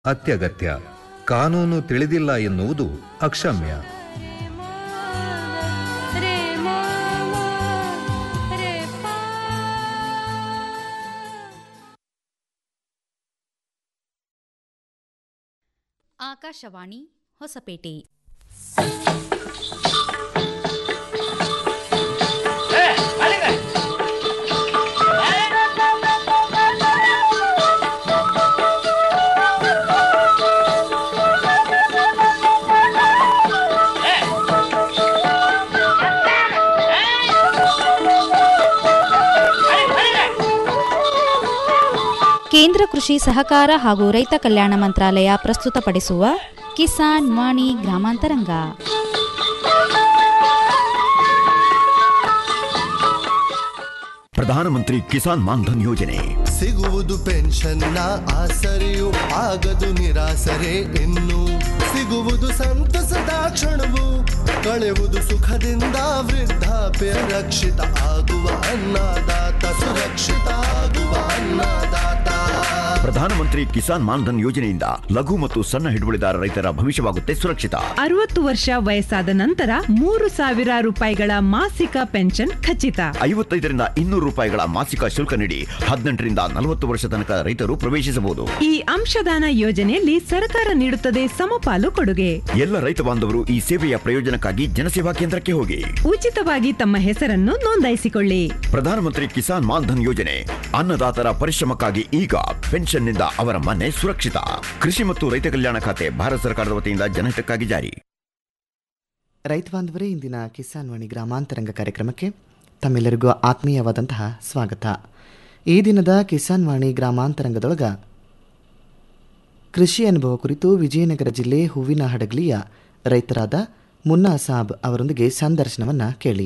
ಅತ್ಯಗತ್ಯ ಕಾನೂನು ತಿಳಿದಿಲ್ಲ ಎನ್ನುವುದು ಅಕ್ಷಮ್ಯ ರೇ ಮಾಮ ರೇ ಪಾ ಆಕಾಶವಾಣಿ ಹೊಸಪೇಟೆ ಕೇಂದ್ರ ಕೃಷಿ ಸಹಕಾರ ಹಾಗೂ ರೈತ ಕಲ್ಯಾಣ ಮಂತ್ರಾಲಯ ಪ್ರಸ್ತುತಪಡಿಸುವ ಕಿಸಾನ್ ವಾಣಿ ಗ್ರಾಮಾಂತರಂಗ ಪ್ರಧಾನಮಂತ್ರಿ ಕಿಸಾನ್ ಮಾನ್ಧನ್ ಯೋಜನೆ ಸಿಗುವುದು ಪೆನ್ಷನ್ನ ಆಸರೆಯು ಆಗದು ನಿರಾಸರೆ ಇನ್ನು ಸಿಗುವುದು ಸಂತಸದ ಕ್ಷಣವು ಕಳೆವುದು ಸುಖದಿಂದ ವೃದ್ಧಾಪ್ಯ ರಕ್ಷಿತ ಆಗುವ ಅನ್ನದಾತ ಸುರಕ್ಷಿತ ಆಗುವ ಅನ್ನದಾತ ಪ್ರಧಾನಮಂತ್ರಿ ಕಿಸಾನ್ ಮಾನ್ಧನ್ ಯೋಜನೆಯಿಂದ ಲಘು ಮತ್ತು ಸಣ್ಣ ಹಿಡುವಳಿದಾರ ರೈತರ ಭವಿಷ್ಯವಾಗುತ್ತೆ ಸುರಕ್ಷಿತ ಅರವತ್ತು ವರ್ಷ ವಯಸ್ಸಾದ ನಂತರ ಮೂರು ಸಾವಿರ ರೂಪಾಯಿಗಳ ಮಾಸಿಕ ಪೆನ್ಷನ್ ಖಚಿತ ಐವತ್ತೈದರಿಂದ ಇನ್ನೂರು ರೂಪಾಯಿಗಳ ಮಾಸಿಕ ಶುಲ್ಕ ನೀಡಿ ಹದಿನೆಂಟರಿಂದ ನಲವತ್ತು ವರ್ಷ ತನಕ ರೈತರು ಪ್ರವೇಶಿಸಬಹುದು ಈ ಅಂಶದಾನ ಯೋಜನೆಯಲ್ಲಿ ಸರ್ಕಾರ ನೀಡುತ್ತದೆ ಸಮಪಾಲು ಕೊಡುಗೆ ಎಲ್ಲ ರೈತ ಬಾಂಧವರು ಈ ಸೇವೆಯ ಪ್ರಯೋಜನಕ್ಕಾಗಿ ಜನಸೇವಾ ಕೇಂದ್ರಕ್ಕೆ ಹೋಗಿ ಉಚಿತವಾಗಿ ತಮ್ಮ ಹೆಸರನ್ನು ನೋಂದಾಯಿಸಿಕೊಳ್ಳಿ ಪ್ರಧಾನಮಂತ್ರಿ ಕಿಸಾನ್ ಮಾನ್ಧನ್ ಯೋಜನೆ ಅನ್ನದಾತರ ಪರಿಶ್ರಮಕ್ಕಾಗಿ ಈಗ ಪೆನ್ಷನ್ನಿಂದ ಅವರ ಮನೆ ಸುರಕ್ಷಿತ ಕೃಷಿ ಮತ್ತು ರೈತ ಕಲ್ಯಾಣ ಖಾತೆ ಭಾರತ ಸರ್ಕಾರದ ವತಿಯಿಂದ ಜನಹಿತಕ್ಕಾಗಿ ಜಾರಿ ರೈತ ಬಾಂಧವರೇ ಇಂದಿನ ಕಿಸಾನ್ ವಾಣಿ ಗ್ರಾಮಾಂತರಂಗ ಕಾರ್ಯಕ್ರಮಕ್ಕೆ ತಮ್ಮೆಲ್ಲರಿಗೂ ಆತ್ಮೀಯವಾದಂತಹ ಸ್ವಾಗತ ಈ ದಿನದ ಕಿಸಾನ್ ವಾಣಿ ಗ್ರಾಮಾಂತರಂಗದೊಳಗ ಕೃಷಿ ಅನುಭವ ಕುರಿತು ವಿಜಯನಗರ ಜಿಲ್ಲೆ ಹೂವಿನ ಹಡಗಲಿಯ ರೈತರಾದ ಮುನ್ನಾ ಸಾಬ್ ಅವರೊಂದಿಗೆ ಸಂದರ್ಶನವನ್ನು ಕೇಳಿ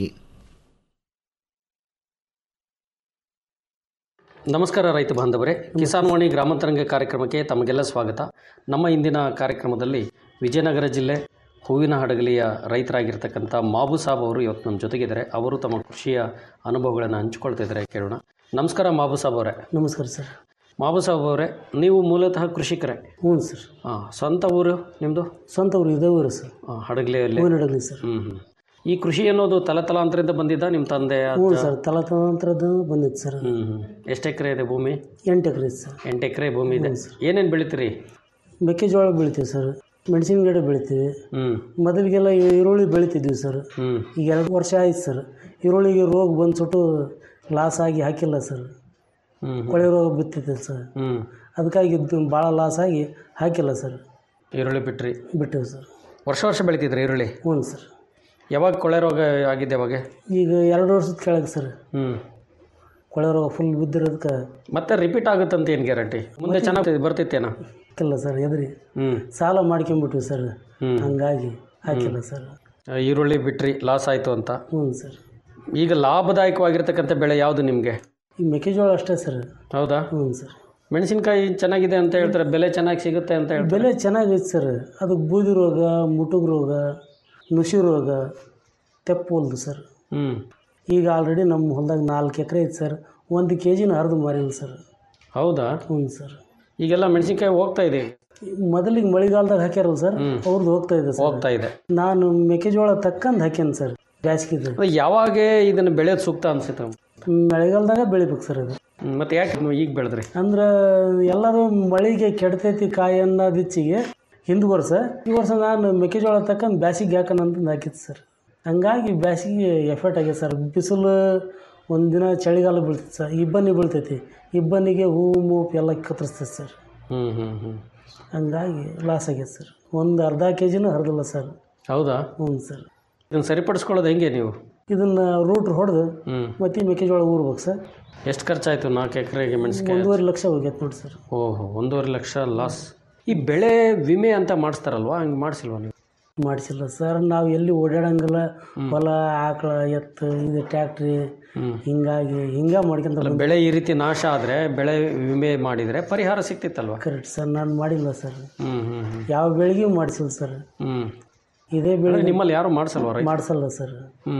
ನಮಸ್ಕಾರ ರೈತ ಬಾಂಧವರೇ ಕಿಸಾನ್ ವಾಣಿ ಗ್ರಾಮಾಂತರಂಗ ಕಾರ್ಯಕ್ರಮಕ್ಕೆ ತಮಗೆಲ್ಲ ಸ್ವಾಗತ ನಮ್ಮ ಇಂದಿನ ಕಾರ್ಯಕ್ರಮದಲ್ಲಿ ವಿಜಯನಗರ ಜಿಲ್ಲೆ ಹೂವಿನ ಹಡಗಲಿಯ ರೈತರಾಗಿರ್ತಕ್ಕಂಥ ಮಾಬು ಸಾಬ್ ಅವರು ಇವತ್ತು ನಮ್ಮ ಜೊತೆಗಿದ್ದಾರೆ ಅವರು ತಮ್ಮ ಕೃಷಿಯ ಅನುಭವಗಳನ್ನು ಹಂಚಿಕೊಳ್ತಾ ಇದ್ದಾರೆ ಕೇಳೋಣ ನಮಸ್ಕಾರ ಮಾಬು ಸಾಬ್ ಅವರೇ ನಮಸ್ಕಾರ ಸರ್ ಮಾಬು ಸಾಬ್ ಅವರೇ ನೀವು ಮೂಲತಃ ಕೃಷಿಕರೇ ಹ್ಞೂ ಸರ್ ಹಾಂ ಸ್ವಂತ ಊರು ನಿಮ್ಮದು ಸ್ವಂತ ಊರು ಇದೇ ಊರು ಸರ್ ಹಡಗಲಿಯಲ್ಲಿ ಹೂವಿನ ಹಡಗಲಿ ಸರ್ ಹ್ಞೂ ಹ್ಞೂ ಈ ಕೃಷಿ ಅನ್ನೋದು ತಲತಲಾಂತರದಿಂದ ಬಂದಿದ್ದ ನಿಮ್ಮ ತಂದೆ ಹ್ಞೂ ಸರ್ ತಲಾತಂತ್ರದ್ದು ಬಂದಿತ್ತು ಸರ್ ಹ್ಞೂ ಹ್ಞೂ ಎಷ್ಟು ಎಕರೆ ಇದೆ ಭೂಮಿ ಎಂಟು ಎಕರೆ ಐತೆ ಸರ್ ಎಂಟು ಎಕರೆ ಭೂಮಿ ಇದೆ ಏನೇನು ಬೆಳಿತೀರಿ ಮೆಕ್ಕೆಜೋಳ ಬೆಳಿತೀವಿ ಸರ್ ಮೆಣಸಿನ ಗಿಡ ಬೆಳಿತೀವಿ ಹ್ಞೂ ಮೊದಲಿಗೆಲ್ಲ ಈ- ಈರುಳ್ಳಿ ಬೆಳಿತಿದ್ವಿ ಸರ್ ಹ್ಞೂ ಈಗ ಎರಡು ವರ್ಷ ಆಯ್ತು ಸರ್ ಈರುಳ್ಳಿಗೆ ರೋಗ ಬಂದು ಸುಟ್ಟು ಲಾಸ್ ಆಗಿ ಹಾಕಿಲ್ಲ ಸರ್ ಹ್ಞೂ ಕೊಳೆ ರೋಗ ಬಿತ್ತಿದೆ ಸರ್ ಹ್ಞೂ ಅದಕ್ಕಾಗಿ ಇದು ಭಾಳ ಲಾಸ್ ಆಗಿ ಹಾಕಿಲ್ಲ ಸರ್ ಈರುಳ್ಳಿ ಬಿಟ್ರಿ ಬಿಟ್ಟಿವಿ ಸರ್ ವರ್ಷ ವರ್ಷ ಬೆಳಿತಿದ್ರಿ ಈರುಳ್ಳಿ ಹ್ಞೂ ಸರ್ ಯಾವಾಗ ಕೊಳೆ ರೋಗ ಆಗಿದೆ ಯಾವಾಗ ಈಗ ಎರಡು ವರ್ಷದ ಕೆಳಗೆ ಸರ್ ಹ್ಞೂ ಕೊಳೆ ರೋಗ ಫುಲ್ ಬಿದ್ದಿರೋದಕ್ಕೆ ಮತ್ತೆ ರಿಪೀಟ್ ಆಗುತ್ತಂತ ಏನು ಗ್ಯಾರಂಟಿ ಮುಂದೆ ಚೆನ್ನಾಗಿ ಬರ್ತಿತ್ತೇನೋ ಹಾಕಿಲ್ಲ ಸರ್ ಎದ್ರಿ ಹ್ಞೂ ಸಾಲ ಮಾಡ್ಕೊಂಬಿಟ್ವಿ ಸರ್ ಹ್ಮ್. ಹಂಗಾಗಿ ಹಾಕಿಲ್ಲ ಸರ್ ಈರುಳ್ಳಿ ಬಿಟ್ರಿ ಲಾಸ್ ಆಯಿತು ಅಂತ ಹ್ಞೂ ಸರ್ ಈಗ ಲಾಭದಾಯಕವಾಗಿರ್ತಕ್ಕಂಥ ಬೆಳೆ ಯಾವುದು ನಿಮಗೆ ಈ ಮೆಕ್ಕೆಜೋಳ ಅಷ್ಟೇ ಸರ್ ಹೌದಾ ಹ್ಞೂ ಸರ್ ಮೆಣಸಿನ್ಕಾಯಿ ಚೆನ್ನಾಗಿದೆ ಅಂತ ಹೇಳ್ತಾರೆ ಬೆಲೆ ಚೆನ್ನಾಗಿ ಸಿಗುತ್ತೆ ಅಂತ ಹೇಳ್ತಾರೆ ಬೆಲೆ ಚೆನ್ನಾಗೈತೆ ಸರ್ ಅದಕ್ಕೆ ಬೂದಿ ರೋಗ ಮುಟುಗ್ ರೋಗ ನುಸಿ ರೋಗ ತೆಪ್ಪೋಲ್ದು ಸರ್ ಹ್ಞೂ ಈಗ ಆಲ್ರೆಡಿ ನಮ್ಮ ಹೊಲ್ದಾಗ ನಾಲ್ಕು ಎಕರೆ ಐತೆ ಸರ್ ಒಂದು ಕೆ ಜಿನ ಹರಿದು ಮಾರಿಲ್ಲ ಸರ್ ಹೌದಾ ಹ್ಞೂ ಸರ್ ಈಗೆಲ್ಲ ಮೆಣಸಿನ್ಕಾಯಿ ಹೋಗ್ತಾ ಇದೆ ಮೊದಲಿಗೆ ಮಳೆಗಾಲದಾಗ ಹಾಕ್ಯಾರಲ್ಲ ಸರ್ ಅವ್ರದ್ದು ಹೋಗ್ತಾ ಇದೆ ಸರ್ ಹೋಗ್ತಾ ಇದೆ ನಾನು ಮೆಕ್ಕೆಜೋಳ ತಕ್ಕಂದು ಹಾಕ್ಯಾನ ಸರ್ ಬ್ಯಾಸ್ಗಿದ್ದು ಅದು ಯಾವಾಗ ಇದನ್ನು ಬೆಳೆಯೋದು ಸೂಕ್ತ ಅನ್ಸುತ್ತೆ ಮಳೆಗಾಲದಾಗ ಬೆಳಿಬೇಕು ಸರ್ ಇದು ಹ್ಮ್, ಮತ್ತೆ ಯಾಕೆ ನೀವು ಈಗ ಬೆಳೆದ್ರಿ ಅಂದ್ರೆ ಎಲ್ಲರೂ ಮಳೆಗೆ ಕೆಡ್ತೈತಿ ಕಾಯಿ ಅನ್ನೋದಿಚ್ಚಿಗೆ ಹಿಂದೆ ವರ್ಷ ಈ ವರ್ಷ ನಾನು ಮೆಕ್ಕೆಜೋಳ ತಕ್ಕಂಡು ಬ್ಯಾಸಿಗೆ ಹಾಕೋಣ ಅಂತಂದು ಹಾಕಿತ್ತು ಸರ್ ಹಂಗಾಗಿ ಬ್ಯಾಸಿಗೆ ಎಫೆಕ್ಟ್ ಆಗ್ಯದ ಸರ್ ಬಿಸಿಲು ಒಂದಿನ ಚಳಿಗಾಲ ಬೀಳ್ತೈತೆ ಸರ್ ಇಬ್ಬನಿ ಬೀಳ್ತೈತಿ ಇಬ್ಬನಿಗೆ ಹೂವು ಮೂಪು ಎಲ್ಲ ಕತ್ತರಿಸ್ತೈತೆ ಸರ್ ಹ್ಞೂ ಹ್ಞೂ ಹ್ಞೂ ಹಂಗಾಗಿ ಲಾಸ್ ಆಗ್ಯದ ಸರ್ ಒಂದು ಅರ್ಧ ಕೆ ಜಿನೂ ಹರಿದಿಲ್ಲ ಸರ್ ಹೌದಾ ಹ್ಞೂ ಸರ್ ಇದನ್ನು ಸರಿಪಡಿಸ್ಕೊಳ್ಳೋದು ಹೆಂಗೆ ನೀವು ಇದನ್ನು ರೂಟ್ ಹೊಡೆದು ಹ್ಞೂ ಮತ್ತೆ ಈ ಮೆಕ್ಕೆಜೋಳ ಊರ್ಬೇಕು ಸರ್ ಎಷ್ಟು ಖರ್ಚಾಯಿತು ನಾಲ್ಕು ಎಕರೆಗೆ ಮೆಣಸಿನ್ಕಾಯಿ ಒಂದೂವರೆ ಲಕ್ಷ ಹೋಗ್ಯೈತೆ ನೋಡಿ ಸರ್ ಓಹೋ ಒಂದೂವರೆ ಲಕ್ಷ ಲಾಸ್ ಈ ಬೆಳೆ ವಿಮೆ ಅಂತ ಮಾಡಿಸ್ತಾರಲ್ವಾ ಹಂಗೆ ಮಾಡಿಸಿಲ್ವಾ ನೀವು ಮಾಡಿಸಿಲ್ಲ ಸರ್ ನಾವು ಎಲ್ಲಿ ಓಡಾಡಂಗಿಲ್ಲ ಹೊಲ ಆಕಳ ಎತ್ತು ಇದು ಟ್ಯಾಕ್ಟ್ರಿ ಹಿಂಗಾಗಿ ಹಿಂಗ ಮಾಡ್ಕೊಂತ ಅಲ್ಲ ಬೆಳೆ ಈ ರೀತಿ ನಾಶ ಆದರೆ ಬೆಳೆ ವಿಮೆ ಮಾಡಿದರೆ ಪರಿಹಾರ ಸಿಕ್ತಿತ್ತಲ್ವಾ ಕರೆಕ್ಟ್ ಸರ್ ನಾನು ಮಾಡಿಲ್ಲ ಸರ್ ಹ್ಞೂ ಹ್ಞೂ ಹ್ಞೂ ಯಾವ ಬೆಳೆಗೂ ಮಾಡಿಸಿಲ್ಲ ಸರ್ ಹ್ಞೂ ಇದೇ ಬೆಳೆ ನಿಮ್ಮಲ್ಲಿ ಯಾರು ಮಾಡಿಸಲ್ವಾ ರೈತ ಮಾಡಿಸಲ್ಲ ಸರ್ ಹ್ಞೂ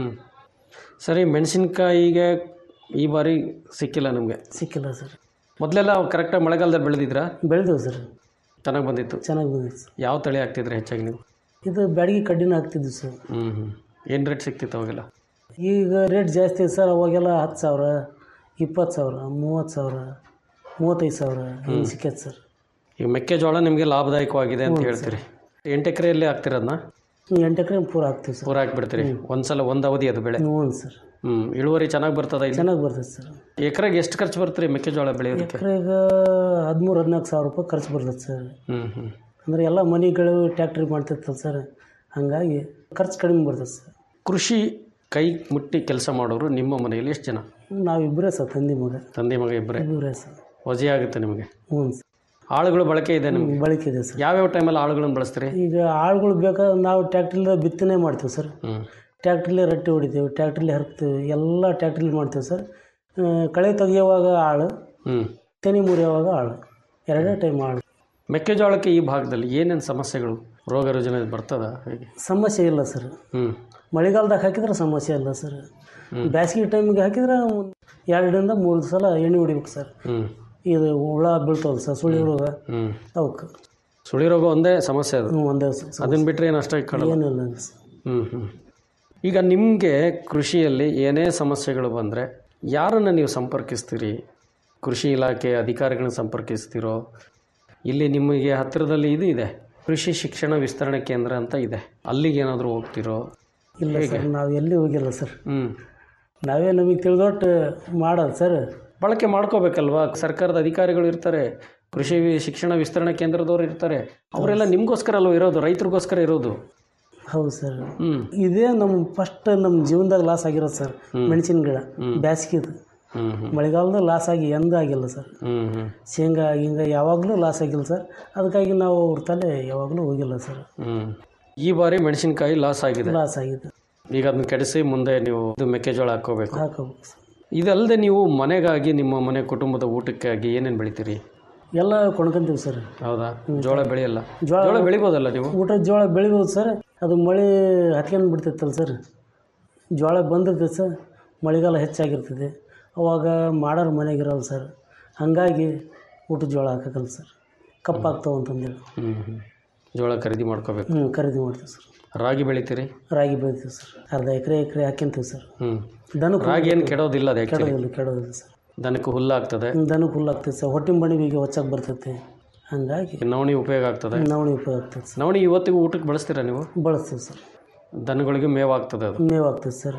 ಸರಿ ಮೆಣಸಿನ್ಕಾಯಿಗೆ ಈ ಬಾರಿ ಸಿಕ್ಕಿಲ್ಲ ನಿಮಗೆ ಸಿಕ್ಕಿಲ್ಲ ಸರ್ ಮೊದಲೆಲ್ಲ ಕರೆಕ್ಟಾಗಿ ಮಳೆಗಾಲದಲ್ಲಿ ಬೆಳೆದಿದ್ರಾ ಬೆಳೆದೇವು ಸರ್ ಚೆನ್ನಾಗಿ ಬಂದಿತ್ತು ಚೆನ್ನಾಗಿ ಬಂದಿತ್ತು ಸರ್ ಯಾವ ತಳಿ ಹಾಕ್ತಿದ್ರಿ ಹೆಚ್ಚಾಗಿ ನೀವು ಇದು ಬ್ಯಾಡಗಿ ಕಡ್ಡಿನ ಹಾಕ್ತಿದ್ವಿ ಸರ್ ಹ್ಞೂ ಹ್ಞೂ ಏನು ರೇಟ್ ಸಿಕ್ತಿತ್ತು ಅವಾಗೆಲ್ಲ ಈಗ ರೇಟ್ ಜಾಸ್ತಿ ಇದೆ ಸರ್ ಅವಾಗೆಲ್ಲ ಹತ್ತು ಸಾವಿರ ಇಪ್ಪತ್ತು ಸಾವಿರ ಮೂವತ್ತು ಸಾವಿರ ಮೂವತ್ತೈದು ಸಾವಿರ ಹಿಂಗೆ ಸಿಕ್ಕೈತೆ ಸರ್ ಈಗ ಮೆಕ್ಕೆಜೋಳ ನಿಮಗೆ ಲಾಭದಾಯಕವಾಗಿದೆ ಅಂತ ಹೇಳ್ತೀರಿ ಎಂಟು ಎಕರೆಯಲ್ಲಿ ಹಾಕ್ತಿರೋದನ್ನ ಎಂಟು ಎಕರೆ ಪೂರ ಹಾಕ್ತೀವಿ ಸರ್ ಪೂರ ಹಾಕ್ಬಿಡ್ತೀರಿ ಒಂದ್ಸಲ ಒಂದು ಅವಧಿ ಅದು ಬೆಳೆ ಹ್ಞೂ ಸರ್ ಹ್ಞೂ ಇಳುವರಿ ಚೆನ್ನಾಗಿ ಬರ್ತದ ಇಲ್ಲಿ ಚೆನ್ನಾಗಿ ಬರ್ತೈತೆ ಸರ್ ಎಕರೆಗೆ ಎಷ್ಟು ಖರ್ಚು ಬರ್ತೀರಿ ಮೆಕ್ಕೆಜೋಳ ಬೆಳೆಯೋದಕ್ಕೆ ಎಕರೆಗೆ ಹದಿಮೂರು ಹದಿನಾಲ್ಕು ಸಾವಿರ ರೂಪಾಯಿ ಖರ್ಚು ಬರ್ತೈತೆ ಸರ್ ಹ್ಞೂ ಹ್ಞೂ ಅಂದರೆ ಎಲ್ಲ ಮನೆಗಳು ಟ್ಯಾಕ್ಟ್ರಿ ಮಾಡ್ತಿರ್ತಲ್ಲ ಸರ್ ಹಾಗಾಗಿ ಖರ್ಚು ಕಡಿಮೆ ಬರ್ತದೆ ಸರ್ ಕೃಷಿ ಕೈ ಮುಟ್ಟಿ ಕೆಲಸ ಮಾಡೋರು ನಿಮ್ಮ ಮನೆಯಲ್ಲಿ ಎಷ್ಟು ಜನ ನಾವಿಬ್ಬರೇ ಸರ್ ತಂದೆ ಮಗ ತಂದೆ ಮಗ ಇಬ್ಬರೇ ಇಬ್ಬರೇ ಸರ್ ವಜೆ ಆಗುತ್ತೆ ನಿಮಗೆ ಹ್ಞೂ ಸರ್ ಆಳುಗಳು ಬಳಕೆ ಇದೆ ನಿಮಗೆ ಬಳಕೆ ಇದೆ ಸರ್ ಯಾವ್ಯಾವ ಟೈಮಲ್ಲಿ ಆಳುಗಳನ್ನು ಬಳಸ್ತೀರಿ ಈಗ ಆಳುಗಳು ಬೇಕಾದ್ರೆ ನಾವು ಟ್ಯಾಕ್ಟ್ರಿಲಿ ಬಿತ್ತನೆ ಮಾಡ್ತೀವಿ ಸರ್ ಹ್ಞೂ ಟ್ಯಾಕ್ಟ್ರಿಲಿ ರಟ್ಟಿ ಹೊಡಿತೀವಿ ಟ್ಯಾಕ್ಟ್ರಿಲಿ ಹರ್ಕ್ತೀವಿ ಎಲ್ಲ ಟ್ಯಾಕ್ಟ್ರಿಲಿ ಮಾಡ್ತೀವಿ ಸರ್ ಆ, ಕಳೆ ತೆಗಿಯುವಾಗ ಆಳು ಹ್ಞೂ ತೆನಿ ಮುರಿಯುವಾಗ ಆಳು ಎರಡೇ ಟೈಮ್ ಆಳು ಮೆಕ್ಕೆಜೋಳಕ್ಕೆ ಈ ಭಾಗದಲ್ಲಿ ಏನೇನು ಸಮಸ್ಯೆಗಳು ರೋಗ ರುಜಿನ ಬರ್ತದ ಹೇಗೆ ಸಮಸ್ಯೆ ಇಲ್ಲ ಸರ್ ಹ್ಞೂ ಮಳೆಗಾಲದಾಗ ಹಾಕಿದ್ರೆ ಸಮಸ್ಯೆ ಇಲ್ಲ ಸರ್ ಬೇಸಿಗೆ ಟೈಮಿಗೆ ಹಾಕಿದ್ರೆ ಒಂದು ಎರಡರಿಂದ ಮೂರು ಸಲ ಎಣ್ಣೆ ಹೊಡಿಬೇಕು ಸರ್ ಹ್ಞೂ ಇದು ಹುಳ ಬೀಳ್ತಾವಲ್ಲ ಸರ್ ಸುಳಿ ರೋಗ ಹ್ಞೂ ಅವಕ್ಕೆ ಸುಳಿ ರೋಗ ಒಂದೇ ಸಮಸ್ಯೆ ಅದು ಹ್ಞೂ ಒಂದೇ ಸ- ಸ- ಅದನ್ನು ಬಿಟ್ಟರೆ ಏನು ಅಷ್ಟಾಗಿ ಕಾಣಲ್ಲ ಏನಿಲ್ಲ ಸರ್ ಹ್ಞೂ ಹ್ಞೂ ಈಗ ನಿಮಗೆ ಕೃಷಿಯಲ್ಲಿ ಏನೇ ಸಮಸ್ಯೆಗಳು ಬಂದರೆ ಯಾರನ್ನು ನೀವು ಸಂಪರ್ಕಿಸ್ತೀರಿ ಕೃಷಿ ಇಲಾಖೆ ಅಧಿಕಾರಿಗಳನ್ನ ಸಂಪರ್ಕಿಸ್ತೀರೋ ಇಲ್ಲಿ ನಿಮಗೆ ಹತ್ತಿರದಲ್ಲಿ ಇದು ಇದೆ ಕೃಷಿ ಶಿಕ್ಷಣ ವಿಸ್ತರಣೆ ಕೇಂದ್ರ ಅಂತ ಇದೆ ಅಲ್ಲಿಗೆ ಏನಾದರೂ ಹೋಗ್ತಿರೋ ಇಲ್ಲ ಸರ್ ನಾವು ಎಲ್ಲಿ ಹೋಗಿಲ್ಲ ಸರ್ ಹ್ಞೂ ನಾವೇ ನಮಗೆ ತಿಳಿದೊಟ್ಟು ಮಾಡೋದು ಸರ್ ಬಳಕೆ ಮಾಡ್ಕೋಬೇಕಲ್ವಾ ಸರ್ಕಾರದ ಅಧಿಕಾರಿಗಳು ಇರ್ತಾರೆ ಕೃಷಿ ವಿ- ಶಿಕ್ಷಣ ವಿಸ್ತರಣೆ ಕೇಂದ್ರದವ್ರು ಇರ್ತಾರೆ ಅವರೆಲ್ಲ ನಿಮಗೋಸ್ಕರ ಅಲ್ವ ಇರೋದು ರೈತರಿಗೋಸ್ಕರ ಇರೋದು ಹೌದು ಸರ್ ಹ್ಞೂ ಇದೇ ನಮ್ಮ ಫಸ್ಟ್ ನಮ್ಮ ಜೀವನದಾಗ ಲಾಸ್ ಆಗಿರೋದು ಸರ್ ಮೆಣಸಿನ ಗಿಡ ಬ್ಯಾಸ್ಗಿದು ಹ್ಞೂ ಹ್ಞೂ ಮಳೆಗಾಲದ ಲಾಸ್ ಆಗಿ ಎಂದೂ ಆಗಿಲ್ಲ ಸರ್ ಹ್ಞೂ ಹ್ಞೂ ಶೇಂಗಾ ಹಿಂಗೆ ಯಾವಾಗಲೂ ಲಾಸ್ ಆಗಿಲ್ಲ ಸರ್ ಅದಕ್ಕಾಗಿ ನಾವು ಅವ್ರ ತಲೆ ಯಾವಾಗಲೂ ಹೋಗಿಲ್ಲ ಸರ್ ಹ್ಞೂ ಈ ಬಾರಿ ಮೆಣಸಿನಕಾಯಿ ಲಾಸ್ ಆಗಿದೆ ಲಾಸ್ ಆಗಿದೆ ಈಗ ಅದನ್ನ ಕೆಡಿಸಿ ಮುಂದೆ ನೀವು ಇದು ಮೆಕ್ಕೆಜೋಳ ಹಾಕೋಬೇಕು ಹಾಕೋಬೇಕು ಸರ್ ಇದಲ್ಲದೆ ನೀವು ಮನೆಗಾಗಿ ನಿಮ್ಮ ಮನೆ ಕುಟುಂಬದ ಊಟಕ್ಕಾಗಿ ಏನೇನು ಬೆಳಿತೀರಿ ಎಲ್ಲ ಕೊಂಡ್ಕೊಂತೀವಿ ಸರ್ ಹೌದಾ ಜೋಳ ಬೆಳೆಯಲ್ಲ ಜೋಳ ಜೋಳ ಬೆಳಿಬೋದಲ್ಲ ನೀವು ಊಟದ ಜೋಳ ಬೆಳಿಬೋದು ಸರ್ ಅದು ಮಳೆ ಹತ್ಕೊಂಡು ಬಿಡ್ತೈತಲ್ಲ ಸರ್ ಜೋಳ ಬಂದಿರ್ತೈತೆ ಸರ್ ಮಳೆಗಾಲ ಹೆಚ್ಚಾಗಿರ್ತದೆ ಅವಾಗ ಮಾಡೋರು ಮನೆಗಿರಲ್ಲ ಸರ್ ಹಾಗಾಗಿ ಊಟದ ಜೋಳ ಹಾಕಕ್ಕಲ್ಲ ಸರ್ ಕಪ್ಪಾಗ್ತಾವೆ ಅಂತಂದೇಳಿ ಹ್ಞೂ ಹ್ಞೂ ಜೋಳ ಖರೀದಿ ಮಾಡ್ಕೋಬೇಕು ಹ್ಞೂ ಖರೀದಿ ಮಾಡ್ತೀವಿ ಸರ್ ರಾಗಿ ಬೆಳಿತೀರಿ ರಾಗಿ ಬೆಳಿತೀವಿ ಸರ್ ಅರ್ಧ ಎಕರೆ ಎಕರೆ ಹಾಕ್ಯಂತೀವಿ ಸರ್ ಹ್ಞೂ ದನಕ್ಕೆ ರಾಗಿ ಏನು ಕೆಡೋದಿಲ್ಲ ಅದು ಆ್ಯಕ್ಚುಲಿ ಕೆಡೋದಿಲ್ಲ ಕೆಡೋದಿಲ್ಲ ಸರ್ ದನಕ್ಕೆ ಹುಲ್ಲಾಗ್ತದೆ ದನಕ್ಕೆ ಹುಲ್ಲು ಆಗ್ತೈತೆ ಸರ್ ಹೊಟ್ಟಿನ ಬಣಿ ಬೀಗ ಹೊಚ್ಚಾಗಿ ಬರ್ತೈತೆ ಹಾಗಾಗಿ ನವಣಿ ಉಪಯೋಗ ಆಗ್ತದೆ ನವಣಿ ಉಪಯೋಗ ಆಗ್ತೈತೆ ಸರ್ ನವಣಿ ಇವತ್ತಿಗೂ ಊಟಕ್ಕೆ ಬಳಸ್ತೀರಾ ನೀವು ಬಳಸ್ತೀವಿ ಸರ್ ದನಗಳಿಗೆ ಮೇವು ಆಗ್ತದೆ ಅದು ಮೇವು ಆಗ್ತೈತೆ ಸರ್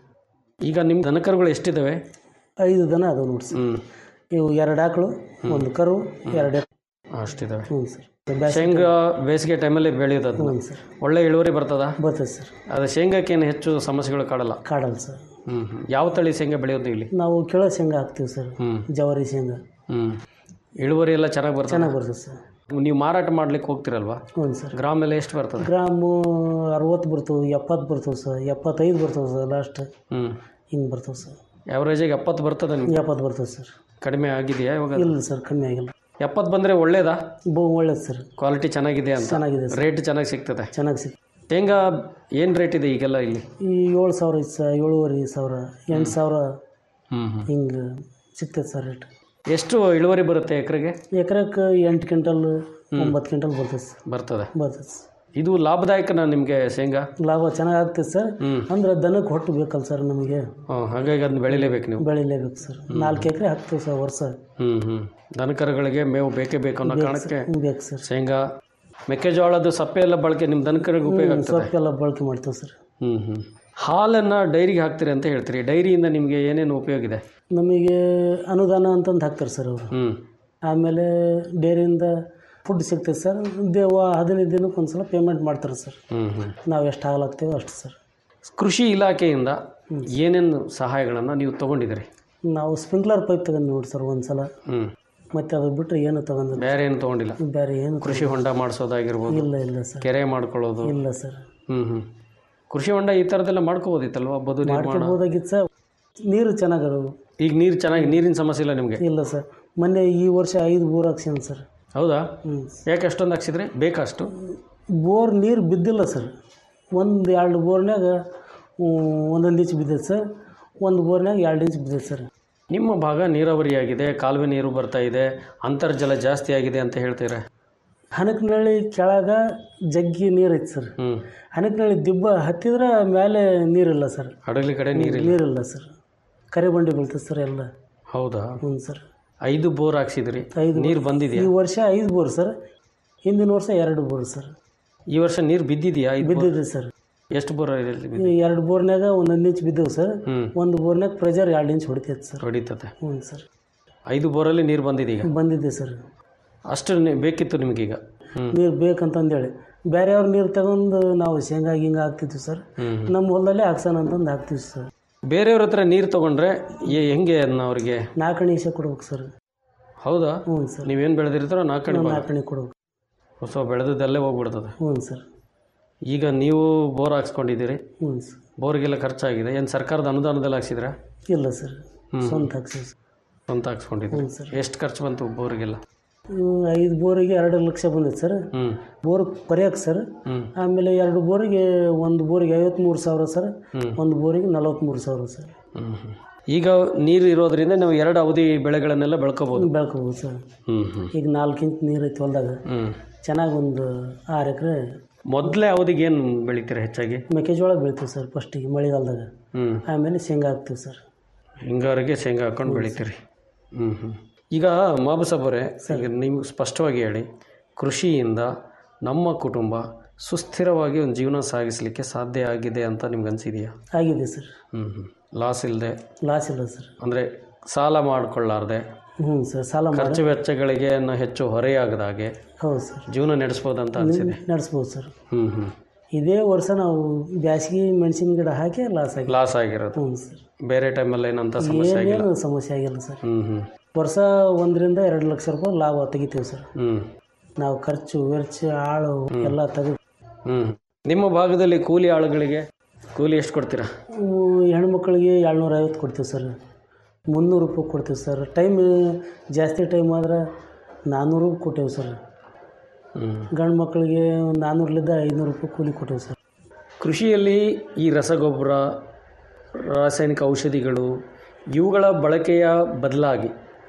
ಈಗ ನಿಮ್ಮ ದನಕರುಗಳು ಎಷ್ಟಿದ್ದಾವೆ ಐದು ದನ ಅದಾವೆ ನೋಡಿ ಸರ್ ಹ್ಞೂ ಇವು ಎರಡು ಆಕಳು ಒಂದು ಕರು ಎರಡು ಎತ್ತು. ಅಷ್ಟಿದ್ದಾವೆ ಹ್ಞೂ ಸರ್ ಬ್ಯಾಸ್ ಶೇಂಗಾ ಬೇಸಿಗೆ ಟೈಮಲ್ಲಿ ಬೆಳೆಯೋದು ಅದನ್ನ ಹ್ಞೂ ಸರ್ ಒಳ್ಳೆ ಇಳುವರಿ ಬರ್ತದ ಬರ್ತೈತೆ ಸರ್ ಅದು ಶೇಂಗಾಕ್ಕೇನು ಹೆಚ್ಚು ಸಮಸ್ಯೆಗಳು ಕಾಡಲ್ಲ ಕಾಡಲ್ಲ ಸರ್ ಹ್ಞೂ ಹ್ಞೂ ಯಾವ ತಳಿ ಶೇಂಗಾ ಬೆಳೆಯೋದು ಇಲ್ಲಿ ನಾವು ಕೆಳ ಶೇಂಗಾ ಹಾಕ್ತೀವಿ ಸರ್ ಹ್ಞೂ ಜವಾರಿ ಶೇಂಗಾ ಹ್ಞೂ ಇಳುವರಿ ಎಲ್ಲ ಚೆನ್ನಾಗಿ ಬರ್ತದೆ ಚೆನ್ನಾಗಿ ಬರ್ತದೆ ಸರ್ ನೀವು ಮಾರಾಟ ಮಾಡ್ಲಿಕ್ಕೆ ಹೋಗ್ತಿರಲ್ವಾ ಹ್ಞೂ ಸರ್ ಗ್ರಾಮ್ ಎಲ್ಲ ಎಷ್ಟು ಬರ್ತದೆ ಗ್ರಾಮು ಅರವತ್ತು ಬರ್ತವೆ ಎಪ್ಪತ್ತು ಬರ್ತವೆ ಸರ್ ಎಪ್ಪತ್ತೈದು ಬರ್ತವೆ ಸರ್ ಲಾಸ್ಟ್ ಹ್ಞೂ ಹಿಂಗೆ ಬರ್ತವೆ ಸರ್ ಆ್ಯಾವ್ರೇಜಿಗೆ ಎಪ್ಪತ್ತು ಬರ್ತದೆ ನಿಮ್ಗೆ ಎಪ್ಪತ್ತು ಬರ್ತವೆ ಸರ್ ಕಡಿಮೆ ಆಗಿದೆಯಾ ಇವಾಗ ಇಲ್ಲ ಸರ್ ಕಮ್ಮಿ ಆಗಿಲ್ಲ ಎಪ್ಪತ್ತು ಬಂದರೆ ಒಳ್ಳೇದಾ ಬೋ ಒಳ್ಳೇದು ಸರ್ ಕ್ವಾಲಿಟಿ ಚೆನ್ನಾಗಿದೆ ಅಂತ ಚೆನ್ನಾಗಿದೆ ಸರ್ ರೇಟ್ ಚೆನ್ನಾಗಿ ಸಿಗ್ತದೆ ಚೆನ್ನಾಗಿ ಸಿಕ್ ಶೇಂಗಾ ಏನು ರೇಟ್ ಇದೆ ಈಗೆಲ್ಲ ಇಲ್ಲಿ ಈ ಏಳು ಸಾವಿರ ಐತೆ ಸರ್ ಏಳುವರೆ ಸಾವಿರ ಎಂಟು ಸಾವಿರ ಹ್ಞೂ ಹ್ಞೂ ಹಿಂಗೆ ಸಿಗ್ತೈತೆ ಸರ್ ರೇಟ್ ಎಷ್ಟು ಇಳುವರಿ ಬರುತ್ತೆ ಎಕರೆಗೆ ಎಕರೆಕ್ಕೆ ಎಂಟು ಕ್ವಿಂಟಲ್ ಒಂಬತ್ತು ಕ್ವಿಂಟಲ್ ಬರ್ತೈತೆ ಸರ್ ಬರ್ತದೆ ಬರ್ತೈತೆ ಸರ್ ಇದು ಲಾಭದಾಯಕನಾ ನಿಮಗೆ ಶೇಂಗಾ ಲಾಭ ಚೆನ್ನಾಗಿ ಆಗ್ತೈತೆ ಸರ್ ಹ್ಞೂ ಅಂದ್ರೆ ದನಕ್ಕೆ ಹೊಟ್ಟು ಬೇಕಲ್ಲ ಸರ್ ನಮಗೆ ಹ್ಞೂ ಹಾಗಾಗಿ ಅದನ್ನ ಬೆಳಿಲೇಬೇಕು ನೀವು ಬೆಳಿಲೇಬೇಕು ಸರ್ ನಾಲ್ಕು ಎಕರೆ ಹಾಕ್ತೀವಿ ಸರ್ ವರ್ಷ ಹ್ಞೂ ಹ್ಞೂ ದನಕರುಗಳಿಗೆ ಮೇವು ಬೇಕೇ ಬೇಕು ಅನ್ನೋ ಕಾರಣಕ್ಕೆ ಬೇಕು ಸರ್ ಶೇಂಗಾ ಮೆಕ್ಕೆಜೋಳದ ಸಪ್ಪೆ ಎಲ್ಲ ಬಳಕೆ ನಿಮ್ಮ ದನಕರಿಗೆ ಉಪಯೋಗ ಆಗ್ತದೆ ಸೊಪ್ಪೆಲ್ಲ ಬಳಕೆ ಮಾಡ್ತೀವಿ ಸರ್ ಹ್ಞೂ ಹ್ಞೂ ಹಾಲನ್ನು ಡೈರಿಗೆ ಹಾಕ್ತೀರಿ ಅಂತ ಹೇಳ್ತೀರಿ ಡೈರಿಯಿಂದ ನಿಮಗೆ ಏನೇನು ಉಪಯೋಗ ಇದೆ ನಮಗೆ ಅನುದಾನ ಅಂತಂದು ಹಾಕ್ತಾರೆ ಸರ್ ಅವರು ಹ್ಞೂ ಆಮೇಲೆ ಡೈರಿಯಿಂದ ಫುಡ್ ಸಿಗ್ತೈತೆ ಸರ್ ದೇವ ಹದಿನೈದು ದಿನಕ್ಕೆ ಒಂದು ಸಲ ಪೇಮೆಂಟ್ ಮಾಡ್ತಾರೆ ಸರ್ ಹ್ಞೂ ಹ್ಞೂ ನಾವು ಎಷ್ಟು ಹಾಲು ಹಾಕ್ತೇವೋ ಅಷ್ಟು ಸರ್ ಕೃಷಿ ಇಲಾಖೆಯಿಂದ ಏನೇನು ಸಹಾಯಗಳನ್ನು ನೀವು ತೊಗೊಂಡಿದ್ದೀರಿ ನಾವು ಸ್ಪ್ರಿಂಕ್ಲರ್ ಪೈಪ್ ತಗೊಂಡು ನೋಡಿ ಸರ್ ಒಂದು ಸಲ ಹ್ಞೂ ಮತ್ತು ಅದು ಬಿಟ್ಟರೆ ಏನು ತಗೊಂಡಿಲ್ಲ ಬೇರೆ ಏನು ತೊಗೊಂಡಿಲ್ಲ ಬೇರೆ ಏನು ಕೃಷಿ ಹೊಂಡ ಮಾಡಿಸೋದಾಗಿರ್ಬೋದು ಇಲ್ಲ ಇಲ್ಲ ಸರ್ ಕೆರೆ ಮಾಡ್ಕೊಳ್ಳೋದು ಇಲ್ಲ ಸರ್ ಹ್ಞೂ ಹ್ಞೂ ಕೃಷಿ ಹೊಂಡ ಈ ಥರದ್ದೆಲ್ಲ ಮಾಡ್ಕೋಬೋದಿತ್ತಲ್ವ ಬದು ನಿರ್ಮಾಣ ಮಾಡ್ಕೊಬೋದಾಗಿತ್ತು ಸರ್ ನೀರು ಚೆನ್ನಾಗದವು ಈಗ ನೀರು ಚೆನ್ನಾಗಿ ನೀರಿನ ಸಮಸ್ಯೆ ಇಲ್ಲ ನಿಮಗೆ ಇಲ್ಲ ಸರ್ ಮೊನ್ನೆ ಈ ವರ್ಷ ಐದು ಬೋರ್ ಹಾಕ್ಸ್ಯಾನ ಸರ್ ಹೌದಾ ಹ್ಞೂ ಯಾಕೆ ಅಷ್ಟೊಂದು ಹಾಕ್ಸಿದ್ರಿ ಬೇಕಷ್ಟು ಬೋರ್ ನೀರು ಬಿದ್ದಿಲ್ಲ ಸರ್ ಒಂದು ಎರಡು ಬೋರ್ನ್ಯಾಗ ಒಂದೊಂದು ಇಂಚ್ ಬಿದ್ದೈತೆ ಸರ್ ಒಂದು ಬೋರ್ನ್ಯಾಗ ಎರಡು ಇಂಚ್ ಬಿದ್ದೈತೆ ಸರ್ ನಿಮ್ಮ ಭಾಗ ನೀರಾವರಿಯಾಗಿದೆ ಕಾಲುವೆ ನೀರು ಬರ್ತಾ ಇದೆ ಅಂತರ್ಜಲ ಜಾಸ್ತಿ ಆಗಿದೆ ಅಂತ ಹೇಳ್ತೀರಾ ಹನಕನಹಳ್ಳಿ ಕೆಳಗ ಜಗ್ಗಿ ನೀರು ಐತೆ ಸರ್ ಹ್ಞೂ ಹನಕನಹಳ್ಳಿ ದಿಬ್ಬ ಹತ್ತಿದ್ರೆ ಮೇಲೆ ನೀರಿಲ್ಲ ಸರ್ ಹಡಗಲಿ ಕಡೆ ನೀರಿಲ್ಲ ನೀರಿಲ್ಲ ಸರ್ ಕರೆ ಬಂಡಿ ಬೀಳ್ತದೆ ಸರ್ ಎಲ್ಲ ಹೌದಾ ಹ್ಞೂ ಸರ್ ಐದು ಬೋರ್ ಹಾಕ್ಸಿದ್ರಿ ಐದು ನೀರು ಬಂದಿದೆಯಾ ಈ ವರ್ಷ ಐದು ಬೋರ್ ಸರ್ ಹಿಂದಿನ ವರ್ಷ ಎರಡು ಬೋರ್ ಸರ್ ಈ ವರ್ಷ ನೀರು ಬಿದ್ದಿದೆಯಾ ಐದು ಬೋರ್? ಬಿದ್ದಿದೆ ಸರ್ ಎಷ್ಟು ಬೋರ್ ಇದೆ ಈ ಎರಡು ಬೋರ್ನ್ಯಾಗ ಒಂದೊಂದು ಇಂಚ್ ಬಿದ್ದವು ಸರ್ ಹ್ಞೂ ಒಂದು ಬೋರ್ನ್ಯಾಗ ಪ್ರೆಜರ್ ಎರಡು ಇಂಚ್ ಹೊಡಿತೈತೆ ಸರ್ ಹೊಡಿತತೆ ಹ್ಞೂ ಸರ್ ಐದು ಬೋರಲ್ಲಿ ನೀರು ಬಂದಿದೆ ಈಗ ಬಂದಿದೆ ಸರ್ ಅಷ್ಟು ನಿ- ಬೇಕಿತ್ತು ನಿಮಗೀಗ ಹ್ಞೂ ನೀರು ಬೇಕಂತಂದೇಳಿ ಬೇರೆಯವ್ರ ನೀರು ತಗೊಂಡು ನಾವು ಶೇಂಗಾ ಹಿಂಗೆ ಹಾಕ್ತಿದ್ವಿ ಸರ್ ಹ್ಞೂ ನಮ್ಮ ಹೊಲದಲ್ಲೇ ಹಾಕ್ಸೋಣ ಅಂತಂದು ಹಾಕ್ತೀವಿ ಸರ್ ಬೇರೆಯವ್ರ ಹತ್ರ ನೀರು ತೊಗೊಂಡ್ರೆ ಏ- ಹೆಂಗೆ ಅದನ್ನ ಅವ್ರಿಗೆ ನಾಲ್ಕಣಿ ಇಸೆ ಕೊಡ್ಬೇಕು ಸರ್ ಹೌದಾ ಹ್ಞೂ ಸರ್ ನೀವೇನು ಬೆಳೆದಿರ್ತಾರೋ ನಾಲ್ಕಣೆ ಭಾಗ ನಾಲ್ಕಣಿ ಕೊಡ್ಬೇಕು ಹೊಸ ಬೆಳೆದದ್ದಲ್ಲೇ ಹೋಗ್ಬಿಡ್ತದೆ ಹ್ಞೂ ಸರ್ ಈಗ ನೀವು ಬೋರ್ ಹಾಕ್ಸ್ಕೊಂಡಿದ್ದೀರಿ ಹ್ಞೂ ಸರ್ ಬೋರ್ಗೆಲ್ಲ ಖರ್ಚಾಗಿದೆ ಏನು ಸರ್ಕಾರದ ಅನುದಾನದಲ್ಲಿ ಹಾಕ್ಸಿದ್ರಾ ಇಲ್ಲ ಸರ್ ಹ್ಮ್. ಸ್ವಂತ ಹಾಕ್ಸೀವಿ ಸರ್ ಸ್ವಂತ ಹಾಕ್ಸ್ಕೊಂಡಿದ್ದೀರಿ ಹ್ಞೂ ಸರ್ ಎಷ್ಟು ಖರ್ಚು ಬಂತು ಬೋರಿಗೆಲ್ಲ ಇವು ಐದು ಬೋರಿಗೆ ಎರಡು ಲಕ್ಷ ಬಂದಿದೆ ಸರ್ ಹ್ಞೂ ಬೋರ್ ಪರಿಯಕ್ಕೆ ಸರ್ ಹ್ಞೂ ಆಮೇಲೆ ಎರಡು ಬೋರಿಗೆ ಒಂದು ಬೋರಿಗೆ ಐವತ್ತ್ಮೂರು ಸಾವಿರ ಸರ್ ಹ್ಮ್. ಒಂದು ಬೋರಿಗೆ ನಲವತ್ತ್ಮೂರು ಸಾವಿರ ಸರ್ ಹ್ಞೂ ಹ್ಞೂ ಈಗ ನೀರು ಇರೋದ್ರಿಂದ ನಾವು ಎರಡು ಅವಧಿ ಬೆಳೆಗಳನ್ನೆಲ್ಲ ಬೆಳ್ಕೋಬೋದು ಬೆಳ್ಕೋಬೋದು ಸರ್ ಹ್ಞೂ ಹ್ಞೂ ಈಗ ನಾಲ್ಕು ಇಂಚ್ ನೀರು ಐತಿ ಹೊಲ್ದಾಗ ಹ್ಞೂ ಚೆನ್ನಾಗಿ ಒಂದು ಆರು ಎಕರೆ ಮೊದಲೇ ಅವಧಿಗೆ ಏನು ಬೆಳಿತೀರಾ ಹೆಚ್ಚಾಗಿ ಮೆಕ್ಕೆಜೋಳ ಬೆಳಿತೀವಿ ಸರ್ ಫಸ್ಟಿಗೆ ಮಳೆಗಾಲದಾಗ ಹ್ಞೂ ಆಮೇಲೆ ಶೇಂಗಾ ಹಾಕ್ತೀವಿ ಸರ್ ಹಿಂಗಾರಿಗೆ ಶೇಂಗಾ ಹಾಕೊಂಡು ಬೆಳಿತೀರಿ ಹ್ಞೂ ಹ್ಞೂ ಈಗ ಮಾಬು ಸಾಬರೇ ಈಗ ನೀವು ಸ್ಪಷ್ಟವಾಗಿ ಹೇಳಿ ಕೃಷಿಯಿಂದ ನಮ್ಮ ಕುಟುಂಬ ಸುಸ್ಥಿರವಾಗಿ ಒಂದು ಜೀವನ ಸಾಗಿಸಲಿಕ್ಕೆ ಸಾಧ್ಯ ಆಗಿದೆ ಅಂತ ನಿಮ್ಗೆ ಅನಿಸಿದೆಯಾ ಆಗಿದೆ ಸರ್ ಹ್ಞೂ ಹ್ಞೂ ಲಾಸ್ ಇಲ್ಲದೆ ಲಾಸ್ ಇಲ್ಲ ಸರ್ ಅಂದರೆ ಸಾಲ ಮಾಡಿಕೊಳ್ಳಾರ್ದೆ ಹ್ಞೂ ಸರ್ ಸಾಲ ಮಾಡಿ ಖರ್ಚು ವೆಚ್ಚಗಳಿಗೆ ನ- ಹೆಚ್ಚು ಹೊರೆಯಾಗದಾಗೆ ಹೌದು ಸರ್ ಜೀವನ ನಡೆಸ್ಬೋದಂತ ಅನಿಸಿದೆ ನಡೆಸ್ಬೋದು ಸರ್ ಹ್ಞೂ ಹ್ಞೂ ಇದೇ ವರ್ಷ ನಾವು ಬ್ಯಾಸಗಿ ಮೆಣಸಿನ ಗಿಡ ಹಾಕಿ ಲಾಸ್ ಆಗಿ ಲಾಸ್ ಆಗಿರೋದು ಹ್ಞೂ ಸರ್ ಬೇರೆ ಟೈಮಲ್ಲಿ ಏನಂತ ಸಮಸ್ಯೆ ಆಗಿಲ್ಲ ಏನೇನು ಸಮಸ್ಯೆ ಆಗಿಲ್ಲ ಸರ್ ಹ್ಞೂ ಹ್ಞೂ ವರ್ಷ ಒಂದರಿಂದ ಎರಡು ಲಕ್ಷ ರೂಪಾಯಿ ಲಾಭ ತೆಗಿತೀವಿ ಸರ್ ಹ್ಞೂ ನಾವು ಖರ್ಚು ವೆಚ್ಚ ಆಳು ಎಲ್ಲ ತೆಗೆದು ಹ್ಞೂ ನಿಮ್ಮ ಭಾಗದಲ್ಲಿ ಕೂಲಿ ಆಳುಗಳಿಗೆ ಕೂಲಿ ಎಷ್ಟು ಕೊಡ್ತೀರಾ ಹೆಣ್ಮಕ್ಳಿಗೆ ಏಳ್ನೂರ ಐವತ್ತು ಕೊಡ್ತೀವಿ ಸರ್ ಮುನ್ನೂರು ರೂಪಾಯಿ ಕೊಡ್ತೀವಿ ಸರ್ ಟೈಮ್ ಜಾಸ್ತಿ ಟೈಮ್ ಆದ್ರೆ ನಾನ್ನೂರು ಕೊಟ್ಟೇವೆ ಸರ್ ಹ್ಞೂ ಗಂಡು ಮಕ್ಕಳಿಗೆ ನಾನ್ನೂರಲಿದ್ದ ಐನೂರು ರೂಪಾಯಿ ಕೂಲಿ ಕೊಟ್ಟೇವೆ ಸರ್ ಕೃಷಿಯಲ್ಲಿ ಈ ರಸಗೊಬ್ಬರ ರಾಸಾಯನಿಕ ಔಷಧಿಗಳು ಇವುಗಳ ಬಳಕೆಯ ಬದಲಾಗಿ